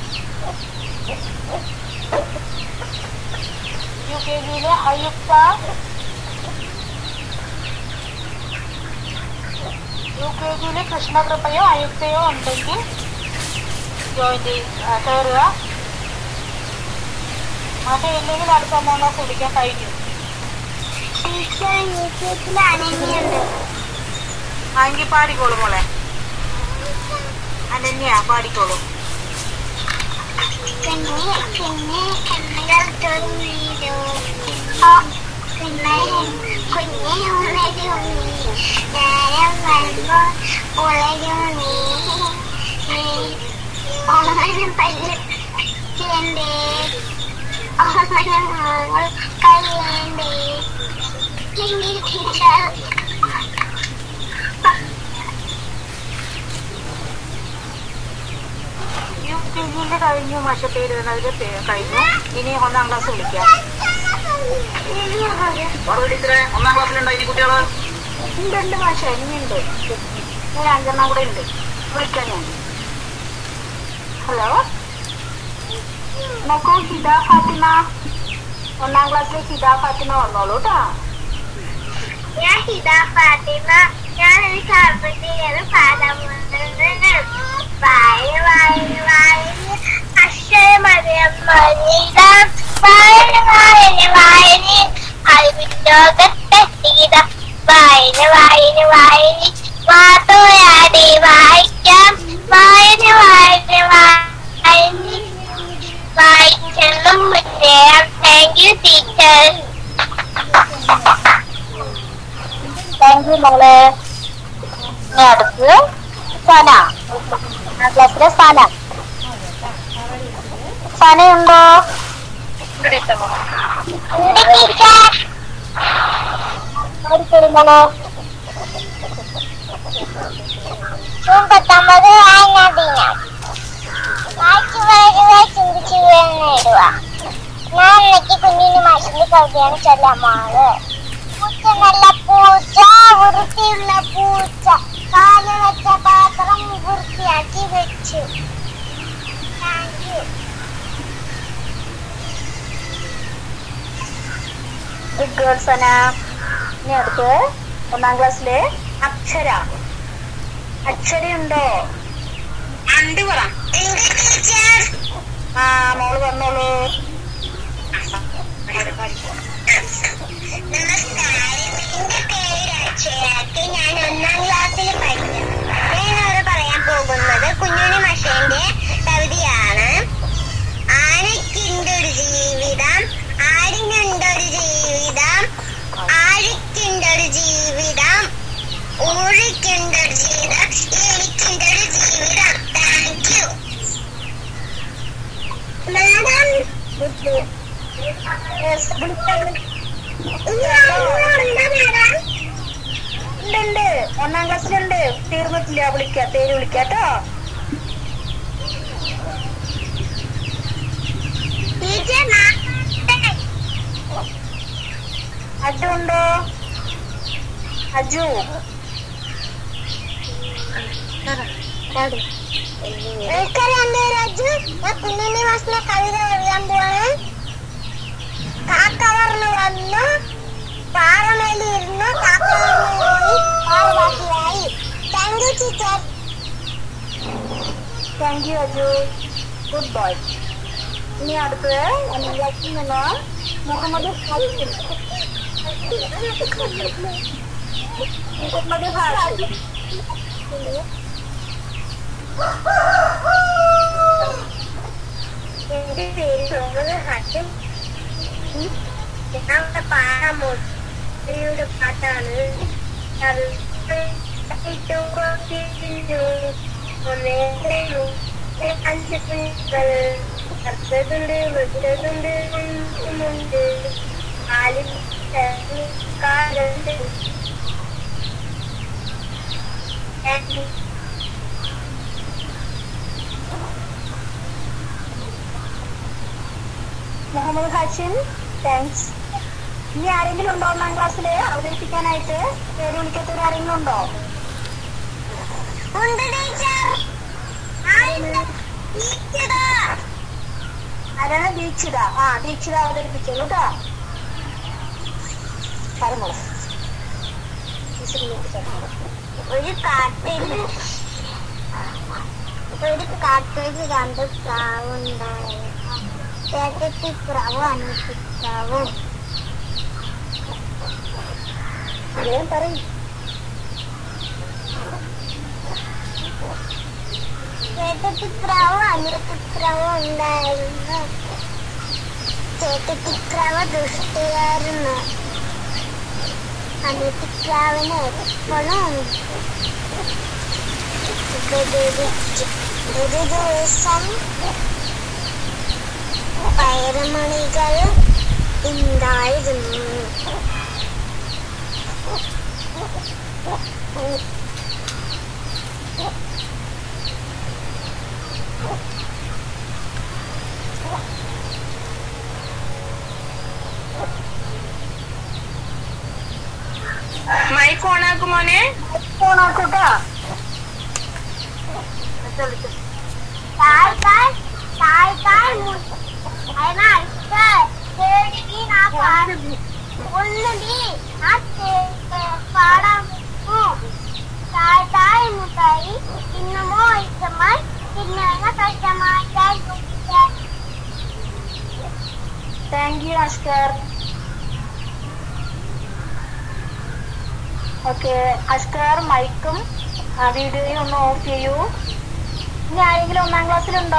U K ജിയിലെ അയുക്ത യു കെ ജിയിലെ കൃഷ്ണകൃപയോ അയുക്തയോ ഉണ്ടെങ്കിൽ ജോയിൻ ചെയ്യ കയറുക അത് ഇല്ലെങ്കിൽ അടുത്ത മൂന്നോ കുടിക്കാൻ കഴിഞ്ഞു ആങ്കി പാടിക്കോളൂ മോളെ അനന്യ പാടിക്കോളൂ പിന്നെ പിന്നെ കണ്ണുകൾ തുറന്നിരൂ പിന്നെ കുഞ്ഞെ ഉണരൂ നേരം വരുമ്പോൾ ഉളരൂ നീ ഓമനം പല്ലിന്റെ ഓമനങ്ങൾ കഴിയേണ്ടേ യു കെ ജിയിലെ കഴിഞ്ഞു മാഷ പേര് അതിന്റെ പേ- കഴിഞ്ഞു ഇനി ഒന്നാം ക്ലാസ് വിളിക്കാം പാർവതി ടീച്ചറെ ഒന്നാം ക്ലാസ്സിലുണ്ടോ ഇനി കുട്ടികള് ഉണ്ട് ഉണ്ട് മാഷ ഇനിയുണ്ട് ഒരു അഞ്ചെണ്ണം കൂടെ ഉണ്ട് വിളിക്കാം ഞാൻ ഹലോ നോക്കൂ ഹിദ ഫാത്തിമ ഒന്നാം ക്ലാസ്സിലെ ഹിദ ഫാത്തിമ വന്നോളൂ കേട്ടോ ഞാൻ ഹിദ ഫാത്തിമ ഞാൻ ഒരു കവിതയാണ് പാടാൻ പോകുന്നത് വായ വായ വായന അക്ഷരമറിയം മറിയിടാം വായന വായന വായന അറിവിൻ ലോകത്തെ സീത വായന വായന വായന മാതോയാടി വായിക്കാം വായന വായന വായന വായിച്ചെന്നും മുന്നേറാം thank you teacher thank you മോളെ ഇനി അടുത്ത് സന ഒന്നാം ക്ലാസ്സിലെ സന സനയുണ്ടോ പാടിക്കോളൂ മോളെ ജൂൺ പത്തൊമ്പത് വായനാ ദിനം വായിച്ചു വളരുക ചിന്തിച്ചു നേടുക ഞാൻ എനിക്ക് കുഞ്ഞിന് മാഷിന്റെ കവിതയാണ് ചൊല്ലാമാറ് പൂച്ച നല്ല പൂച്ച വൃത്തിയുള്ള പൂച്ച കാല് വെച്ച പാത്രം വൃത്തിയാക്കി വെച്ചു thank you good girl Sana ഇനി അടുത്ത് ഒന്നാം ക്ലാസ്സിലെ അക്ഷര അക്ഷരയുണ്ടോ അണ്ട് പറ ആ മോള് വന്നോളൂ നമസ്കാരം എന്റെ പേര് അക്ഷയാക്ക് ഞാൻ ഒന്നാം ക്ലാസ്സിൽ പഠിക്കുന്നു ഞാൻ ഇവിടെ പറയാൻ പോകുന്നത് കുഞ്ഞുണ്ണി മഷേന്റെ കവിതയാണ് ആനയ്ക്കുണ്ടൊരു ജീവിതം ആടിനുണ്ടൊരു ജീവിതം ആഴിക്കുണ്ടൊരു ജീവിതം ഊഴിക്കുണ്ടൊരു ജീവിതം എനിക്കുണ്ടൊരു ജീവിതം താങ്ക് യു മാഡം ഉണ്ട് ഒന്നാം ക്ലാസ്സിലുണ്ട് തീർന്നിട്ടില്ല വിളിക്ക പേര് വിളിക്കാട്ടോ അജു ഉണ്ടോ അജു എനിക്കറിയാം രാജു ഞാൻ കുഞ്ഞുണ്ണി മാസിലെ കവിത പറയാൻ പോവാണ് കാക്ക പറഞ്ഞു വന്നു പാറമേലിരുന്നു കാക്ക പറഞ്ഞു പോയി പാറ ബാക്കിയായി thank you teacher thank you Aju good boy ഇനി അടുത്തത് ഒന്നാം ക്ലാസ്സിൽ നിന്ന് മുഹമ്മദ് ഹാഷിം മുഹമ്മദ് ഹാഷിം എന്റെ പേര് മുഹമ്മദ് ഹാഷിം ഞങ്ങളുടെ പാടാമോ യുടെ പാട്ടാണ് അത് അഞ്ച് കുഞ്ഞുങ്ങൾ കറുത്തതുണ്ട് വെച്ചതുണ്ട് ഉണ്ട് കാലിൽ കാലുണ്ട് മുഹമ്മദ് ഹാഷിം താങ്ക്സ് ഇനി ആരെങ്കിലും ഉണ്ടോ ഒന്നാം ക്ലാസ്സിൽ അവതരിപ്പിക്കാനായിട്ട് പേര് വിളിക്കാത്തവർ ആരെങ്കിലും ഉണ്ടോ ഉണ്ട് ടീച്ചർ ആരാണ് ദീക്ഷിത ആ ദീക്ഷിത അവതരിപ്പിച്ചോളൂ കേട്ടോ പറഞ്ഞോളൂ ടീച്ചറിലേക്ക് പറഞ്ഞോളൂ. ഒരു കാട്ടിൽ ഒരു കാട്ടിൽ രണ്ട് പ്രാവ് ഉണ്ടായിരുന്നു ചേട്ടത്തി പ്രാവ് അനിയത്തി പ്രാവും വേഗം പറയും ചേട്ടത്തി പ്രാവ് അനിയത്തി പ്രാവ് ഉണ്ടായിരുന്നു ചേട്ടത്തി പ്രാവ് ദുഷ്ടയായിരുന്നു അനിയത്തി പ്രാവിന് എപ്പോഴും ഉപദ്രവിച്ചു ഒരു ദിവസം പയറുമണികൾ ഉണ്ടായിരുന്നു മൈക്ക് ഓണാക്കും മോനെ ഓണാക്കൂട്ടാ Sai, sai, sai, sai, అయినా ఇస్తే చేడికి నా పాడు ఉన్నది నా పాడము తాయి తాయి ముతాయి తిన్నమో ఇష్టమై తిన్నాక కష్టമായി thank you Askar okay Askar മൈക്കും ആ, വീഡിയോയും ഒന്ന് ഓഫ് ചെയ്യൂ ഇനി ആരെങ്കിലും ഒന്നാം ക്ലാസ്സിലുണ്ടോ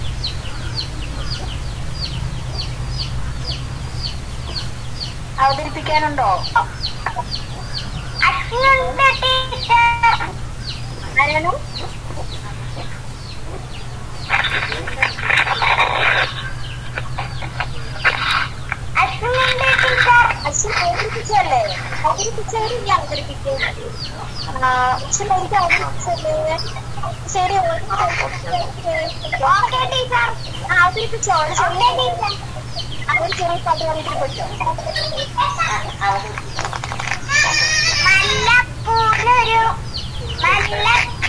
അവതരിപ്പിക്കാനുണ്ടോ അച്ഛനുണ്ട് ടീച്ചർ ആരാണ് അച്ഛനുണ്ട് ടീച്ചർ അച്ഛൻ അവതരിപ്പിച്ചല്ലേ അവതരിപ്പിച്ചവര് ഇനി അവതരിപ്പിക്കും ആ, അച്ഛൻ ഒരിക്കൽ അവതരിപ്പിച്ചല്ലേ ശരി ഓക്കെ ടീച്ചർ അവതരിപ്പിച്ചോ ഒരു ചെറിയ ടീച്ചർ അവർ ചെറിയ പാട്ട് പാടിയിട്ട് പോയിട്ടോ നല്ല പൂലൊരു നല്ല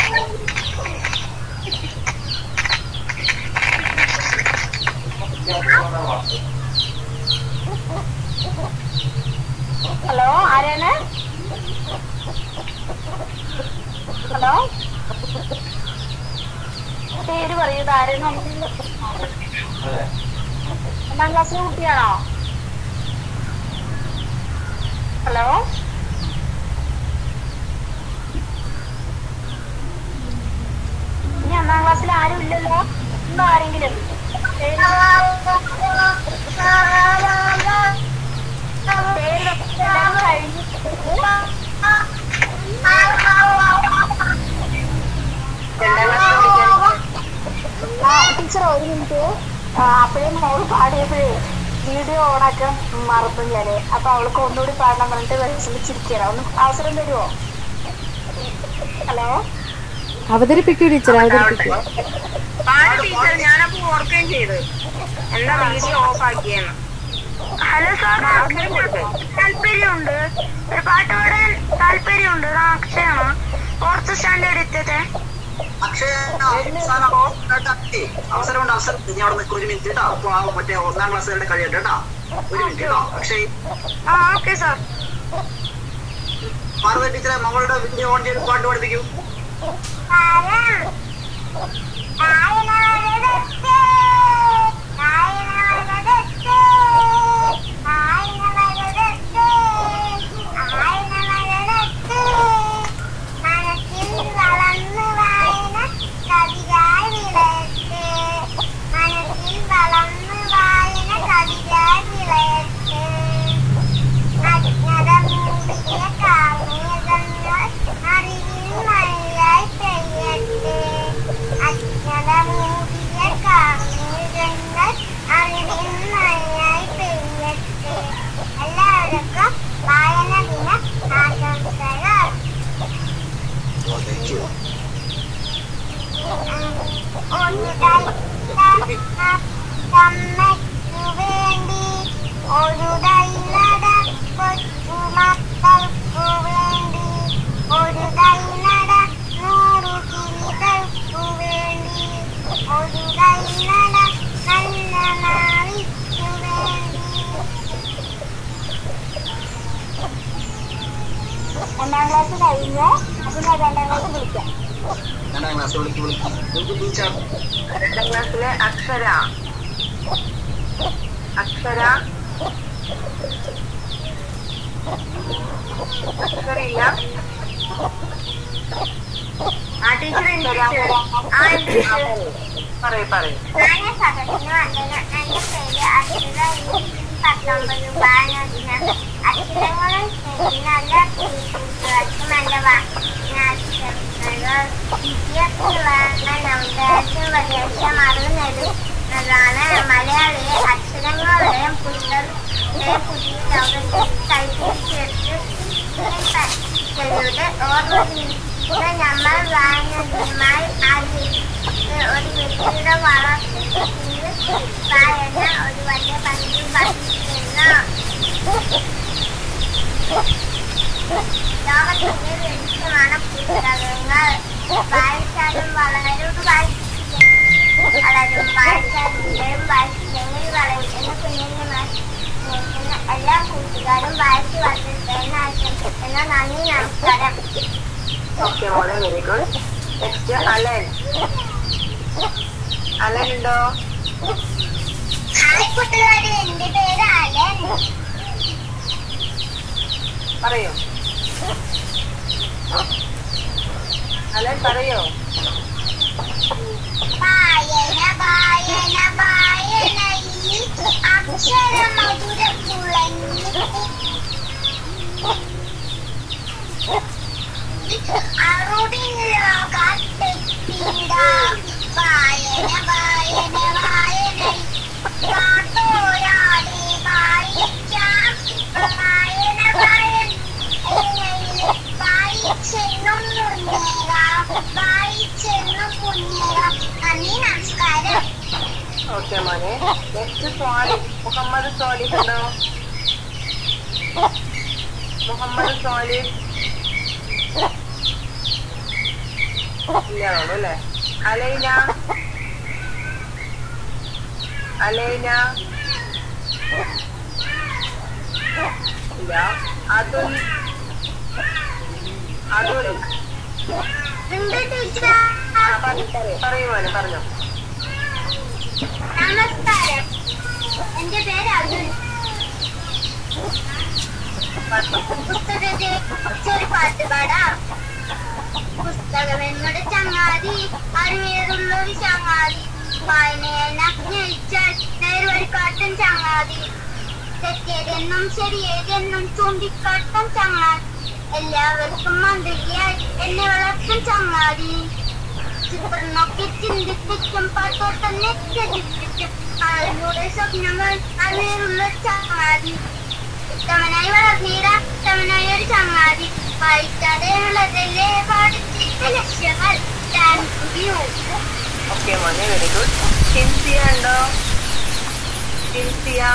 ഹലോ ആരാണ് ഹലോ പേര് പറയൂ ഇത് ആരാണ് ഒന്നാം ക്ലാസ്സിലെ കുട്ടിയാണോ ഹലോ ഇനി ഒന്നാം ക്ലാസ്സിൽ ആരും ഇല്ലല്ലോ ഉണ്ടോ ആരെങ്കിലും പേര് പേര് എല്ലാം കഴിഞ്ഞിട്ട് ആ, ടീച്ചർ ഒരു മിനിറ്റ് ആ, അപ്പോഴേ മോള് പാടിയപ്പോഴേ വീഡിയോ ഓണാക്കാൻ മറന്നു ഞാന് അപ്പൊ അവൾക്ക് ഒന്നുകൂടി പാടണം പറഞ്ഞിട്ട് വിഷമിച്ചിരിക്കണം ഒന്ന് അവസരം തരുമോ ഹലോ അവതരിപ്പിക്കൂ ടീച്ചർ അവതരിപ്പിക്കൂ പാട് ടീച്ചർ ഞാനപ്പോ ഓർക്കുകയും ചെയ്ത് എന്താ വീഡിയോ ഓഫ് ആക്കിയെന്ന് ഹലോ സാർ അവസരം കൊടുക്ക് താല്പര്യമുണ്ട് ഒരു പാട്ട് പാടാൻ താല്പര്യമുണ്ട് ആ അക്ഷയാണ് ഫോർത്ത് സ്റ്റാൻഡേർഡ് എത്തിയത് അക്ഷയ അവസാനം അവസരമുണ്ട് അവസരം നീ അവിടെ നിൽക്കും ഒരു മിനിറ്റ് കേട്ടോ അപ്പൊ ആ മറ്റേ ഒന്നാം ക്ലാസ്സുകാരുടെ കഴിയട്ടെ കേട്ടോ ഒരു മിനിറ്റ് കേട്ടോ അക്ഷയ് ആ ഓക്കെ സാർ പാർവതി ടീച്ചറെ മകളുടെ വീഡിയോ ഓൺ ചെയ്ത് പാട്ട് പഠിപ്പിക്കൂ മനസ്സിൽ വളർന്നു വായന കവിതായി വിളയട്ടെ ഒരമ്മയ്ക്കു വേണ്ടി ഒരു തൈനട കൊച്ചു മക്കൾക്കു വേണ്ടി ഒരു തൈനട നൂറു കിളികൾക്കു വേണ്ടി ഒരു തൈനട നല്ല നാളിക്കു വേണ്ടി ഒന്നാം ക്ലാസ് കഴിഞ്ഞ് പിന്നെ രണ്ടാം ക്ലാസ് വിളിക്കാം രണ്ടാം ക്ലാസ് വിളിക്ക് വിളിക്കും വിളിക്ക് ടീച്ചർ രണ്ടാം ക്ലാസ്സിലെ അക്ഷര അക്ഷര അക്ഷരയില്ല ആ ടീച്ചർ ആ പറയൂ പറയൂ ഞാൻ സദസ്സിന് വന്നത് എന്റെ പേര് അക്ഷര പത്തൊമ്പത് ബാലദിനം അക്ഷരങ്ങളും ശരി നല്ല കൂട്ടുകാർക്കും എന്റെ വാക്കിനാശംസകൾ വിദ്യാർത്ഥികളാണ് ഉപദേശം അറിയുന്നത് അതാണ് മലയാളിയെ അക്ഷരങ്ങളുടെയും പുസ്തകത്തെ പുതിയ ലോകത്തിൽ കൈപിടിച്ചെടുത്ത് യുടെ ഓർമ്മ നമ്മൾ വായനയുമായി ആചരിച്ച് ഒരു വ്യക്തിയുടെ വളർച്ചയിൽ വായന ഒരു വലിയ പങ്ക് വഹിക്കുന്നു ലോകത്തിന്റെ വെളിച്ചമാണ് പുസ്തകങ്ങൾ വായിച്ചാലും വളരും വായിച്ചില്ലെങ്കിൽ വളരും വായിച്ചാലും വായിച്ചില്ലെങ്കിൽ വളരും എന്ന് കുഞ്ഞിനെ സ്നേഹിക്കുന്ന എല്ലാ കൂട്ടുകാരും വായിച്ചു വന്നിട്ടെന്ന് ആശംസിക്കുന്ന നന്ദി നമസ്കാരം ഓക്കെ മോളെ very good next Alan Alan ഉണ്ടോ ഹായ് കൂട്ടുകാരെ എന്റെ പേര് അലൻ പറയൂ അലൻ പറയോ വായന വായന വായനയിൽ അക്ഷരമധുര തുളങ്ങി അറുതിൻ ലോകത്തെത്തിടാം വായന വായന വായനയിൽ കാത്തോരാതെ വായിക്കാം വായന വായനയിൽ വായിച്ചെന്നും മുന്നേറാം വായിച്ചെന്നും മുന്നേറാം നന്ദി നമസ്കാരം ഓക്കെ മോനെ നെക്സ്റ്റ് സ്വാലി മുഹമ്മദ് സ്വാലിഹ് ഉണ്ടോ മുഹമ്മദ് സ്വാലിഹ് ഇല്ലാണോ അല്ലേ അലൈന അലൈന ഇല്ല അതുൽ അതുൽ ഉണ്ട് ടീച്ചർ ആ, പറയൂ, പറയൂ. പറയൂ മോനെ പറഞ്ഞോ നമസ്കാരം എന്റെ പേര് അർജുൻ പുസ്തകത്തെ ഒരു പാട്ട് പാടാം പുസ്തകം എന്നോട് ചങ്ങാതി അറിവേറുള്ള ഒരു ചങ്ങാതി വായനയെ സ്നേഹിച്ചാൽ നേർവഴിക്കാട്ടും ചങ്ങാതി തെറ്റേതെന്നും ശരിയേതെന്നും ചൂണ്ടിക്കാട്ടും ചങ്ങാതി എല്ലാവർക്കും മന്ത്രിയായി എന്നെ വളർത്തും ചങ്ങാതി ചിത്രം നോക്കി ചിന്തിപ്പിച്ചും പാട്ടോട്ടം നെറ്റിപ്പിച്ചും ആളുകളുടെ സ്വപ്നങ്ങൾ അറിവുള്ള ചങ്ങാതി ഉത്തമനായി വളർന്നീട ഉത്തമനായ ഒരു ചങ്ങാതി വായിക്കാതെ ഉള്ളതല്ലേ പാടിച്ചിട്ട് ലക്ഷ്യങ്ങൾ താങ്ക് യു ഓക്കെ മോനെ വെരി ഗുഡ് ഷിൻസിയ ഉണ്ടോ ഷിൻസിയ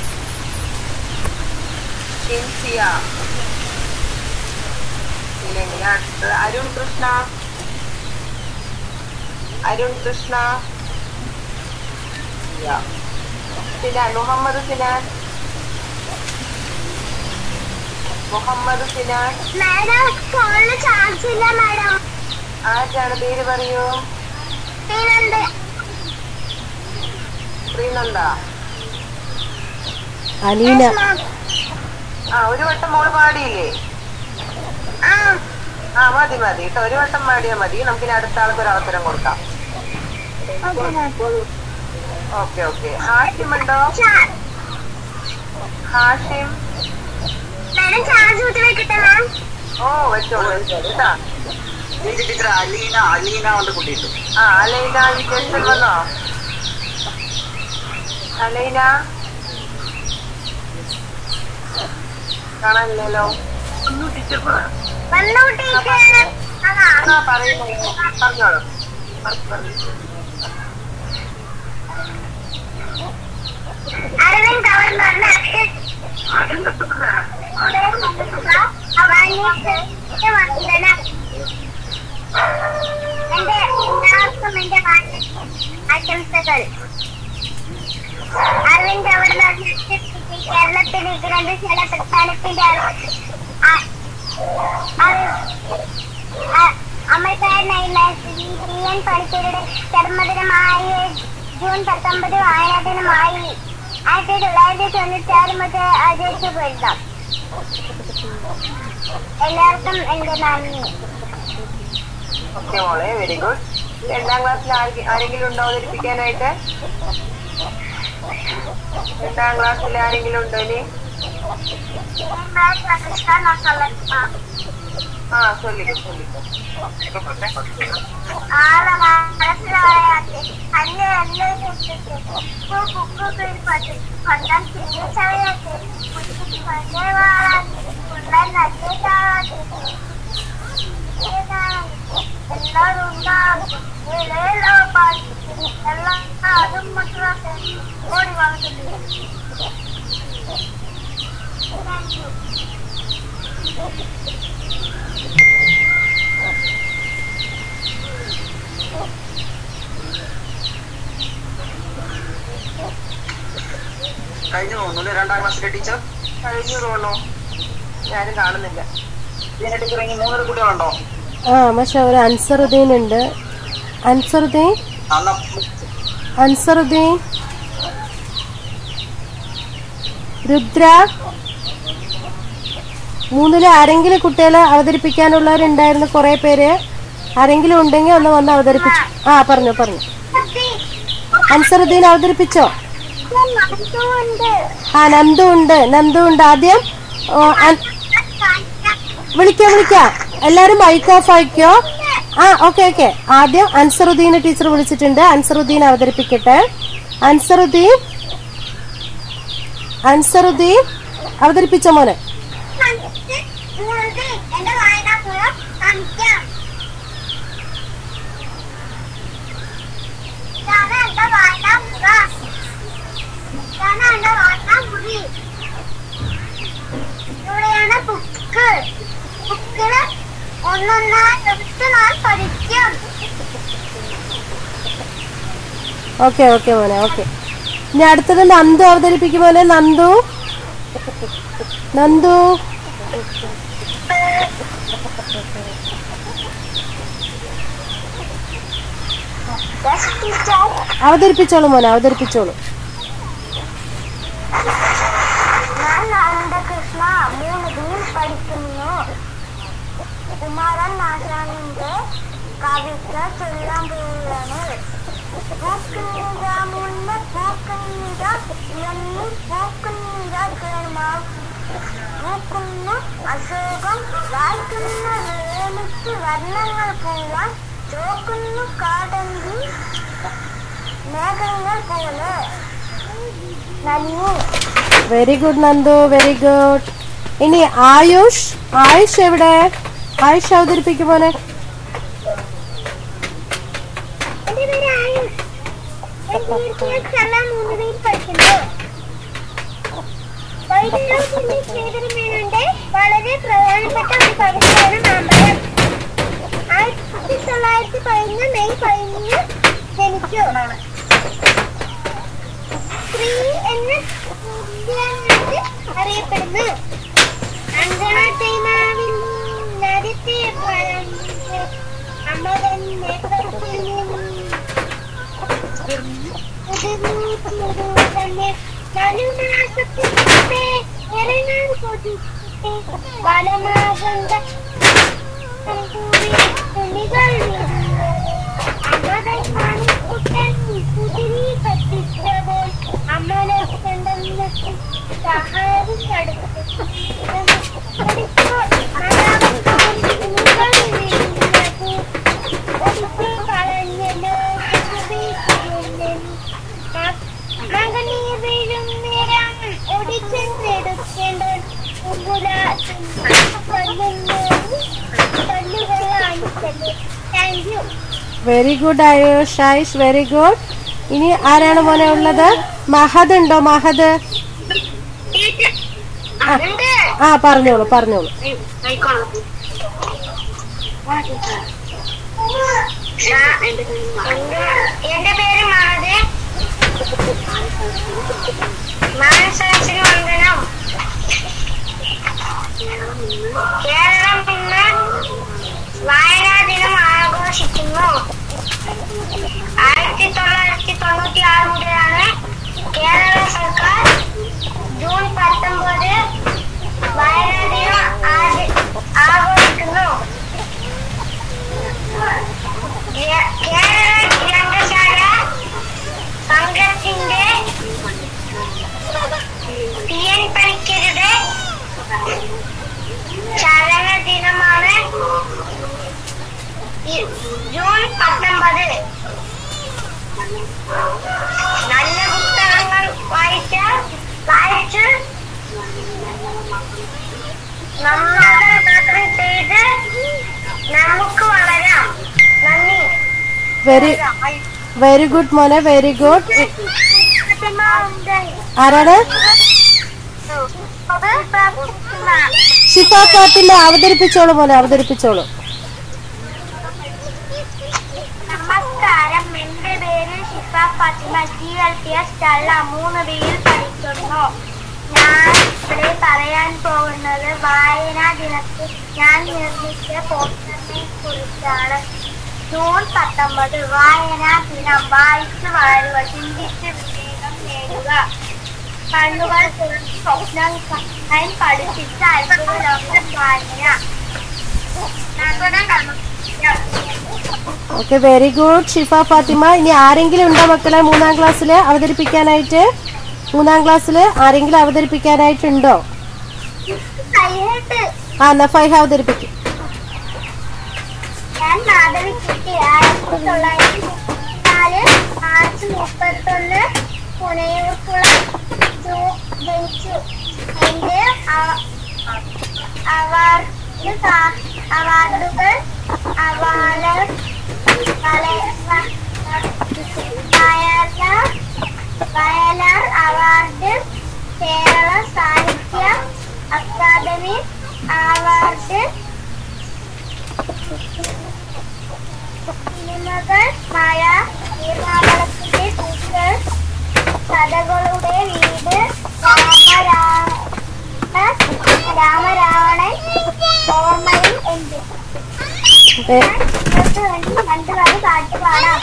ഷിൻസിയ ഇല്ലെങ്കിൽ അടുത്തത് അരുൺ കൃഷ്ണ അരുൺ കൃഷ്ണ Yeah. സിനാൻ മുഹമ്മദ് സിനാൻ മുഹമ്മദ് സിനാൻ മാഡം ഫോണിൽ ചാർജ് ഇല്ല മാഡം ആരാണ് പേര് പറയൂ പിന്നെന്ത് ശ്രീനന്ദ അലീന ആ ഒരു വട്ടം മോള് പാടിയില്ലേ ആ ആ മതി മതി കേട്ടോ ഒരു വട്ടം പാടിയാൽ മതി നമുക്കിനി അടുത്ത ആൾക്ക് ഒരു അവസരം കൊടുക്കാം ഓക്കെ ഓക്കെ ഹാഷിം ഉണ്ടോ ചാ- ഹാഷിം മാഡം ചാർജ് കുത്തി വെക്കട്ടെ മാം ഓ വെച്ചോളൂ വെച്ചോളൂ കേട്ടാ എനിക്ക് ടീച്ചർ അലീന അലീന കൊണ്ട് കൂട്ടിയിട്ടു ആ അലൈന വിശേഷം വന്നോ അലൈന കാണാനില്ലല്ലോ വന്നു ടീച്ചർ അതാ ആ പറയുന്നു പറഞ്ഞോളൂ പറഞ്ഞു, പറഞ്ഞു. എന്റെ വന്ദന എന്റെ എല്ലാവർക്കും എന്റെ വാ- ആശംസകൾ അരവിന്ദ് ഗവർണർ കേരളത്തിലെ ഗ്രന്ഥശാല പ്രസ്ഥാനത്തിന്റെ ആ- ആ- ആ- അമരക്കാരനായുള്ള ശ്രീ പ്രിയൻ പണിക്കരുടെ ജന്മദിനമായ ജൂൺ പത്തൊമ്പത് വായനാ ദിനമായി ആയിരത്തി തൊള്ളായിരത്തി തൊണ്ണൂറ്റി ആറ് മുതൽ ആചരിച്ചു വരുത്താം എല്ലാവർക്കും എന്റെ നന്ദി ഓക്കെ മോളെ വെരി ഗുഡ് രണ്ടാം ക്ലാസ്സിൽ ആരെ- ആരെങ്കിലും ഉണ്ടോ അവതരിപ്പിക്കാനായിട്ട് രണ്ടാം ക്ലാസ്സിൽ ആരെങ്കിലും ഉണ്ടോ ഇനി ആ ചൊല്ലിക്കോ ചൊല്ലിക്കോ ആളെ മനസ്സിലായാട്ടെ അന്നെ എല്ലാം കേട്ടിട്ട് ബുക്കൊക്കെ പാട്ട് കൊണ്ടാൻ തിരിച്ചറിയാട്ടെ പണ്ടേ വാഴാൻ കൊണ്ടാൻ നല്ല ചാവാട്ടെ എല്ലാവരും ഉണ്ടാകും ഏതേലോ പാട്ട് എല്ലാം അതും മക്കളൊക്കെ ഓടി വളർത്തുന്നു താങ്ക് യു കഴിഞ്ഞു തോന്നുന്നു രണ്ടാം ക്ലാസ്സിലെ ടീച്ചർ കഴിഞ്ഞു തോന്നോ ഞാനും കാണുന്നില്ല ഇതിന്റെ ടീച്ചർ ഇനി മൂന്നര കുട്ടികളുണ്ടോ ആ പക്ഷെ ഒരു അൻസറുദ്ദീൻ ഉണ്ട് അൻസറുദ്ദീൻ അന്ന് അൻസറുദ്ദീൻ രുദ്ര മൂന്നില് ആരെങ്കിലും കുട്ടികളെ അവതരിപ്പിക്കാനുള്ളവരുണ്ടായിരുന്നു കുറെ പേര് ആരെങ്കിലും ഉണ്ടെങ്കിൽ ഒന്ന് വന്ന് അവതരിപ്പിച്ചു ആ പറഞ്ഞു പറഞ്ഞു അൻസറുദ്ദീൻ അവതരിപ്പിച്ചോ ഉണ്ട് ആ നന്ദു ഉണ്ട് നന്ദു ഉണ്ട് ആദ്യം ഓ, അൻ- വിളിക്കാം വിളിക്കാം എല്ലാരും മൈക്ക് ഓഫ് ആയിക്കോ ആ ഓക്കെ ഓക്കെ ആദ്യം അൻസറുദ്ദീൻ ടീച്ചർ വിളിച്ചിട്ടുണ്ട് അൻസറുദ്ദീൻ അവതരിപ്പിക്കട്ടെ അൻസറുദ്ദീൻ അൻസറുദ്ദീൻ അവതരിപ്പിച്ച മോനെ എന്റെ വായനാപുരം കാണിക്കാം ഇതാണ് എന്റെ വായനാപുരം ഇതാണ് എന്റെ വായനാമുറി ഇവിടെയാണ് ബുക്ക് ബുക്കില് ഒന്നൊന്നായി എടുത്ത് ഞാൻ പഠിക്കും ഓക്കെ ഓക്കെ മോനെ ഓക്കെ ഇനി അടുത്തത് നന്ദു അവതരിപ്പിക്കും മോനെ നന്ദു നന്ദു അവതരിപ്പിച്ചോളൂ മോനെ അവതരിപ്പിച്ചോളൂ ഞാൻ നന്ദകൃഷ്ണ മൂന്ന് ബിയിൽ പഠിക്കുന്നു കുമാരൻ നാശാനിന്റെ കവിത ചൊല്ലാൻ പോവുകയാണ് പൂക്കുന്നിത മുന്ന പൂക്കുന്നിത എന്നീ പൂക്കുന്നിത കേൾമാവ് പൂക്കുന്നു അശോകം വായിക്കുന്ന വേലിക്ക് വർണ്ണങ്ങൾ പൂവാൻ ചോക്കുന്നു കാടങ്കി മേഘങ്ങൾ പോലെ നന്ദി very good Nandu very good ഇനി ആയുഷ് ആയുഷ് എവിടെ ആയുഷ് അവതരിപ്പിക്കും മോനെ എന്റെ പേര് ആയുഷ് ഞാൻ തീർച്ചയായിട്ടും മൂന്ന് പേര് പഠിക്കുന്നു വൈദ്യുതി ശ്രീധരമേനോന്റെ വളരെ പ്രധാനപ്പെട്ട ഒരു കവിതയാണ് മാമ്പഴം ആയിരത്തി തൊള്ളായിരത്തി പതിനൊന്ന് മെയ് പതിനൊന്ന് ജനിച്ചു സ്ത്രീ എന്ന ഇന്ത്യനായിട്ട് അറിയപ്പെടുന്നു അങ്കണത്തൈമാവിൽ നദിത്തെ അമ്മ തന്നെ തന്നെ നാലുമാസത്തിനുമുമ്പേ ഇറങ്ങാൻ കൊതിച്ചിട്ട് വനമാകണ്ട തുണികൾ അമ്മകൾ കുട്ടൻ കുതിരി കത്തിച്ചപ്പോൾ അമ്മനെ കണ്ടെന്ന് സഹായം അടുത്തു കളഞ്ഞല്ലോ മകനീർ വീഴും നേരം ഒടിച്ചെടുക്കേണ്ട thank you very good Ayush Ayush very good ഇനി ആരാണ് മോനെ ഉള്ളത് മഹദ് ഉണ്ടോ മഹദ് ഉണ്ട് ആ പറഞ്ഞോളൂ പറഞ്ഞോളൂ എന്റെ പേര് മഹദ് മാനസാക്ഷിന് വന്ദനം കേരളം ഇന്ന് വായനാ ദിനം ആഘോഷിക്കുന്നു ആയിരത്തി തൊള്ളായിരത്തി തൊണ്ണൂറ്റി ആറ് മുതലാണ് കേരള സർക്കാർ ജൂൺ പത്തൊമ്പത് വായനാ ദിനം ആച- ആഘോഷിക്കുന്നു കേ- കേരള ഗ്രന്ഥശാല സംഘത്തിന്റെ പി എൻ പണിക്കരുടെ ചലനദിനമാണ് ഈ ജൂൺ പത്തൊമ്പത് നല്ല പുസ്തകങ്ങൾ വായിച്ച വായിച്ച് നന്നാകാൻ മാത്രം ചെയ്ത് നമുക്ക് വളരാം നന്ദി വെരി വെരി ഗുഡ് മോനെ വെരി ഗുഡ് ആരാണ് ഷിഫ ഫാത്തിമ അവതരിപ്പിച്ചോളൂ മോനെ അവതരിപ്പിച്ചോളൂ നമസ്കാരം എന്റെ പേര് Shifa Fathima G L P S Challa മൂന്ന് ബിയിൽ പഠിക്കുന്നു ഞാൻ ഇവിടെ പറയാൻ പോകുന്നത് വായനാ ദിനത്തിൽ ഞാൻ നിർമ്മിച്ച പോസ്റ്ററിനെ കുറിച്ചാണ് ജൂൺ പത്തൊമ്പത് വായനാ ദിനം വായിച്ചു വളരുക ചിന്തിച്ച് വിവേകം നേടുക കണ്ണുകൾ തുറന്ന് സ്വപ്നം കാണാൻ പഠിപ്പിച്ച അത്ഭുത ലോകം വായന okay very good Shifa Fathima ഇനി ആരെങ്കിലും ഉണ്ടോ മക്കളെ മൂന്നാം ക്ലാസ്സിൽ അവതരിപ്പിക്കാനായിട്ട് മൂന്നാം ക്ലാസ്സിൽ ആരെങ്കിലും അവതരിപ്പിക്കാനായിട്ടുണ്ടോ കൈയിട്ട് ആ എന്നാ ഫൈഹ അവതരിപ്പിക്കും ഞാൻ മാധവി കുട്ടി ആയിരത്തി തൊള്ളായിരത്തി മുപ്പത്തിനാല് മാർച്ച് മുപ്പത്തൊന്ന് പുനയൂർക്കുളം ജൂ- ജനിച്ചു എന്റെ അ- അവാർഡ് കാ- അവാർഡുകൾ award Vayalar Vayalar award Kerala Sahitya Akademi award സിനിമകൾ മഴ നീർമാവളത്തിന്റെ പൂക്കൾ കഥകളുടെ വീട് രാമരാവണ രാമരാവണൻ ഓർമ്മയിൽ എന്ത് വെ- നിങ്ങൾക്ക് വേണ്ടി രണ്ട് കഥ പാട്ട് പാടാം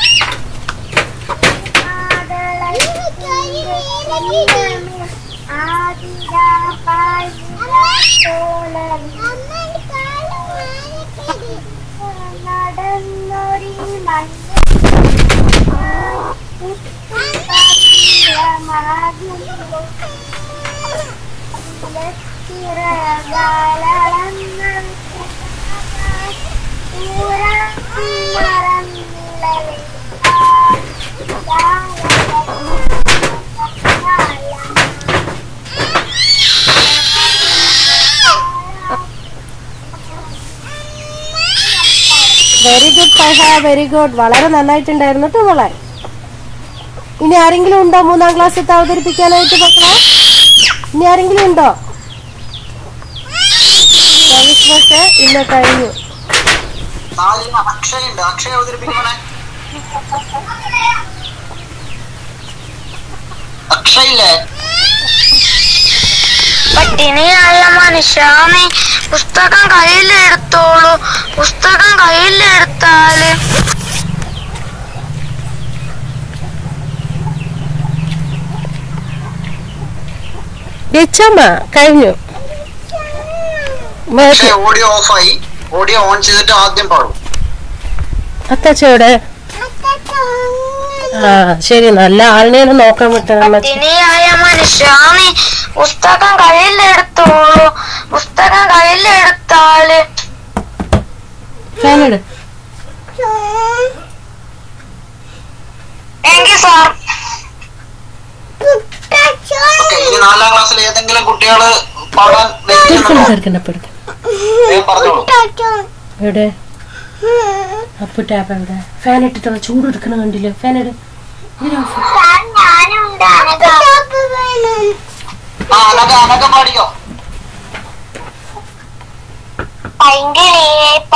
നടന്നൊരി very good Faiha very good വളരെ നന്നായിട്ടുണ്ടായിരുന്നു കേട്ടോ മോളെ ഇനി ആരെങ്കിലും ഉണ്ടോ മൂന്നാം ക്ലാസ്സിൽ അവതരിപ്പിക്കാനായിട്ട് മക്കളെ ഇനി ആരെങ്കിലും ഉണ്ടോ രവിഷ്മക്ക് ഇല്ല കഴിഞ്ഞു നാലിന് അക്ഷയ ഉണ്ട് അക്ഷയ അവതരിപ്പിക്കണേ അക്ഷയ ഇല്ലേ പട്ടിണിയല്ല മനുഷ്യ നീ പുസ്തകം കയ്യിലെടുത്തോളൂ പുസ്തകം കയ്യിലെടുത്താല് രച്ചമ്മ കഴിഞ്ഞു പക്ഷേ ഓഡിയോ ഓഫായി ഓഡിയോ ഓൺ ചെയ്തിട്ട് ആദ്യം പാടും അത്തച്ചോടെ ആ ശരി നല്ല ആളിനെയാണ് നോക്കാൻ പറ്റുക പട്ടിണിയായ മനുഷ്യ നീ പുസ്തകം കയ്യിലെടുത്തോളൂ പുസ്തകം കയ്യിലെടുത്താല് ഫാനിട് താങ്ക് യു സാർ ഓക്കെ ഇനി നാലാം ക്ലാസ്സിൽ ഏതെങ്കിലും കുട്ടികള് പാടാൻ എടുക്കണ്ട ധൈര്യമുണ്ടോ? എടുക്കണ്ട ഇപ്പൊ എടുക്കണ്ട വേഗം പറഞ്ഞോളൂ എവിടെ അപ്പൊ ടാപ്പ് എവിടെ ഫാൻ ഇട്ടിട്ടുള്ള ചൂട് എടുക്കണ കണ്ടില്ലേ ഫാൻ ഇട് ഞാനുണ്ട് ആ അനക അനക പാടിക്കോ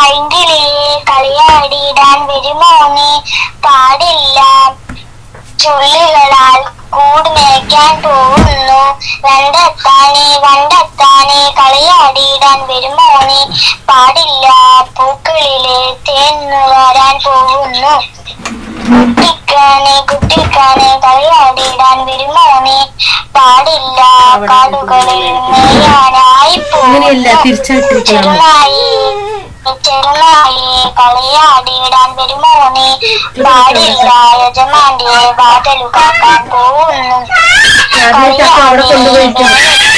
പൈങ്കിളിയെ കളിയാടിയിടാൻ വരുമോ നീ പാടില്ല ചുള്ളികളാൽ കൂട് മേയ്ക്കാൻ പോകുന്നു വണ്ടെത്താനെ വണ്ടെത്താനെ കളിയാടിയിടാൻ വരുമോ നീ പാടില്ല പൂക്കളിലെ തേൻ നുകരാൻ പോകുന്നു കുട്ടിക്കാനെ കുട്ടിക്കാനെ കളിയാടിയിടാൻ വരുമോ നീ പാടില്ല കാടുകളിൽ നെയ്യാനായി അങ്ങനെയല്ല തിരിച്ചായിട്ടിരിക്കണം ചെറുനായി ചെറുനായി കളിയാടിയിടാൻ വരുമോ നീ പാടില്ല യജമാന്റെ വാതലു കാക്കാൻ പോകുന്നു ആദ്യമായിട്ടൊക്കെ അവിടെ കൊണ്ടുപോയിരിക്കും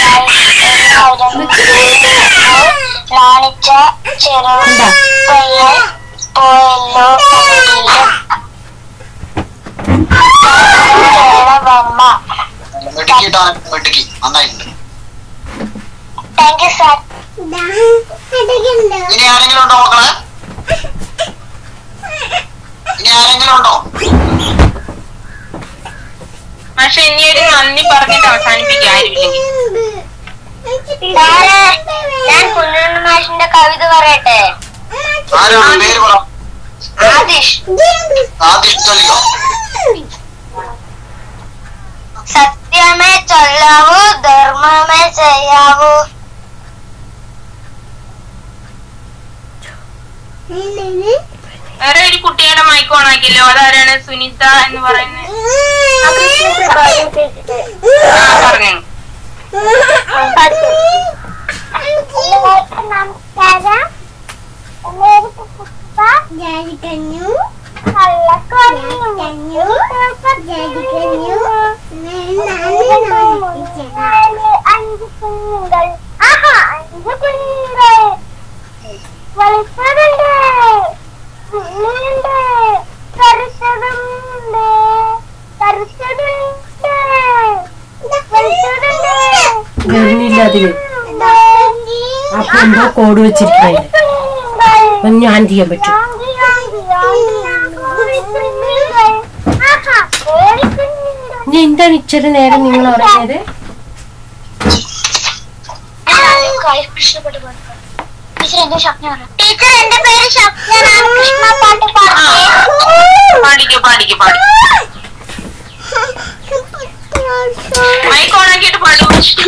നാണിച്ച ചെറു പയ്യൻ പോയല്ലോ കടലിലും. കേരളബൊമ്മ വെട്ടിക്കിട്ടാ വെട്ടിക്കി നന്നായിട്ടുണ്ട് താങ്ക് യു സാർ ഇനി ആരെങ്കിലും ഉണ്ടോ മക്കളെ ഇനി ആരെങ്കിലും ഉണ്ടോ പക്ഷെ ഇനി ഒരു നന്ദി പറഞ്ഞിട്ട് അവസാനിപ്പിക്കുക ആരുമില്ലെങ്കിൽ സാറേ ഞാൻ കുഞ്ഞുണ്ണി മാഷിന്റെ കവിത പറയട്ടെ ആരാണ് പേര് പറ ആദിഷ് ആദ്യം ചൊല്ലിക്കോ സത്യമേ ചൊല്ലാവൂ ധർമ്മമേ ചെയ്യാവൂ വേറെ ഒരു കുട്ടിയുടെ മൈക്ക് ഓൺ ആക്കിയല്ലോ അതാരാണ് സുനിത എന്ന് പറയുന്നത് ആ പറഞ്ഞു എല്ലാവർക്കും നമസ്കാരം ജാതിക്കഞ്ഞു കള്ളക്കഞ്ഞു ജാതിക്കഞ്ഞു അഞ്ച് കുഞ്ഞുങ്ങൾ ആഹാ അഞ്ച് കുഞ്ഞുങ്ങൾ വെളുത്തതുണ്ട് ഉള്ളിയുണ്ട് കറുത്തതുണ്ട് കറുത്തതുണ്ട് വെളുത്തതുണ്ട് വരുന്നില്ല അതില് അപ്പൊ എന്തോ കോഡ് വെച്ചിരിക്കണേ അപ്പൊ ഞാൻ ചെയ്യാൻ പറ്റും ഇനി എന്താണ് ഇച്ചിരി നേരം നിങ്ങൾ പറയുന്നത് ടീച്ചർ എന്റെ പേര് സ്വപ്ന രാമകൃഷ്ണ പാട്ട് പാടിയേ പാടിക്കോ പാടിക്കോ പാടി മൈക്ക് ഓൺ ആക്കിയിട്ട് പാടി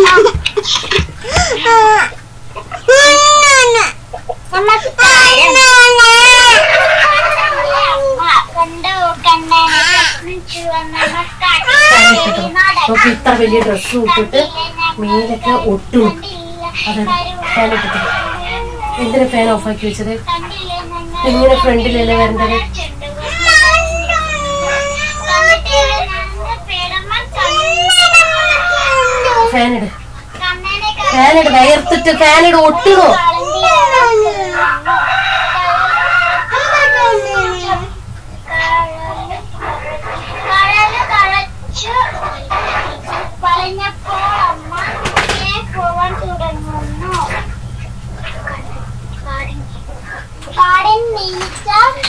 കണ്ടു കണ്ണനെ ചുവന്ന നോക്കി ഇത്ര വലിയ ഡ്രസ്സ് ഇട്ടിട്ട് മേലൊക്കെ ഒട്ടും അതെ ഫാൻ ഇട്ടിട്ട് എന്തിനാ ഫാൻ ഓഫ് ആക്കി വെച്ചത് ഇങ്ങനെ ഫ്രണ്ടിലല്ലേ വരേണ്ടത് ഫാൻ ഇട് ഫാൻ ഇട് വയർത്തിട്ട് ഫാൻ ഇട് ഒട്ടുകോ പറഞ്ഞപ്പോൾ അമ്മ കുട്ടിയെ പോവാൻ തുടങ്ങുന്നു കാടിൻ നീച്ച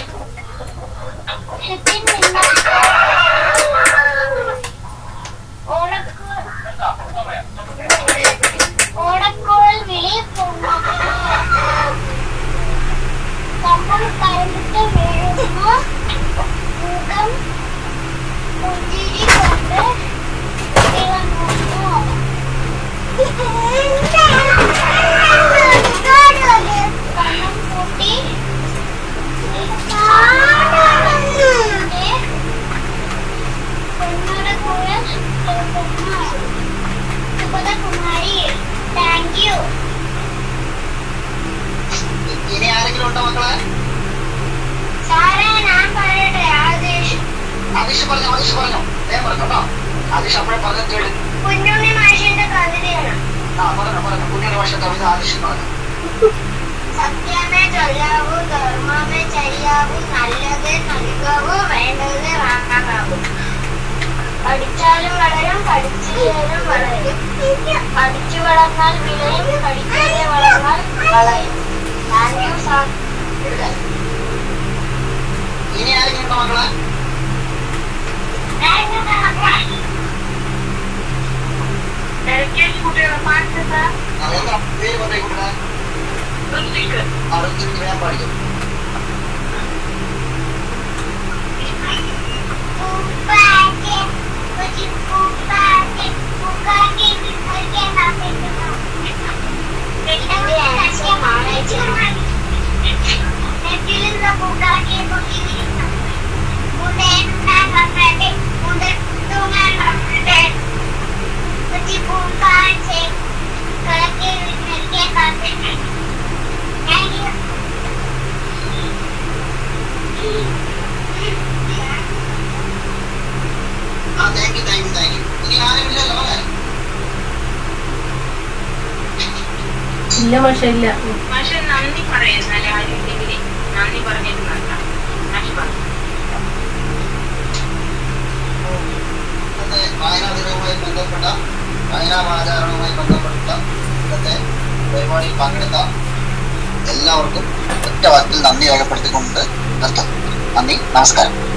ഹിപ്പിൻ നിന്ന ഓടക്കോ ഓടക്കോൾ വിളി കമ്പം കരണ്ടിട്ട് വീഴുന്നു മുഖം പുഞ്ചിരി കൊണ്ട് തിളങ്ങുന്നു കണ്ണം പൂട്ടി കുമാരി താങ്ക് യു ഇനി ആരെങ്കിലും ഉണ്ടോ മക്കളെ സാറേ ഞാൻ പറയട്ടെ ആദേശ് ആദിഷ് പറഞ്ഞു ആദിഷ് പറഞ്ഞു ഞാൻ പറഞ്ഞു കേട്ടോ ആദിഷ് അപ്പോഴേ പറഞ്ഞു കേളി കുഞ്ഞുണ്ണി മാഷിന്റെ കവിതയാണ് ആ പറഞ്ഞു പറഞ്ഞു കുഞ്ഞൊരു വർഷം കവിത ആദിഷ് പറഞ്ഞു സത്യമേ ചൊല്ലാവൂ ധർമ്മമേ ചെയ്യാവൂ നല്ലത് നൽകാവൂ വേണ്ടത് വാങ്ങാവൂ പഠിച്ചാലും വളരും പഠിച്ചില്ലേലും വളരും പഠിച്ചു വളർന്നാൽ വിളയും പഠിക്കാതെ വളർന്നാൽ വളയും താങ്ക് യു സാർ ഇനി ആരെങ്കിലും ഉണ്ടോ മക്കളെ കുട്ടികളെ പാട്ട് ആ, എന്താ പേര് പറഞ്ഞേ കുട്ടികളെ ആ ഋത്വിക്ക് വേഗം പാടിക്കും നെറ്റിലിരുന്ന പൂക്കാക്കിയെ പൊക്കി വീഴുന്നു മുതേന്നാൻ വന്നേ മുതൂങ്ങാൻ വന്നേ കുറ്റി പൂക്കാഴ്ച കളക്കി നൽകിയ കാത്തിനെ താങ്ക് യു ആ thank you thank you thank you ഇനി ആരുമില്ലല്ലോ അല്ലേ ഇല്ല പക്ഷെ ഇല്ല പക്ഷെ നന്ദി പറയുന്നല്ലേ ആരും ഇല്ലെങ്കിൽ നന്ദി പറഞ്ഞിട്ട് നടത്താം മാഷ് പറഞ്ഞു ഇന്നത്തെ വായനാ ദിനവുമായി ബന്ധപ്പെട്ട വായനാ വാചാരണവുമായി ബന്ധപ്പെട്ട ഇന്നത്തെ പരിപാടിയിൽ പങ്കെടുത്ത എല്ലാവർക്കും ഒറ്റ വാക്കിൽ നന്ദി രേഖപ്പെടുത്തിക്കൊണ്ട് നിർത്തും നന്ദി നമസ്കാരം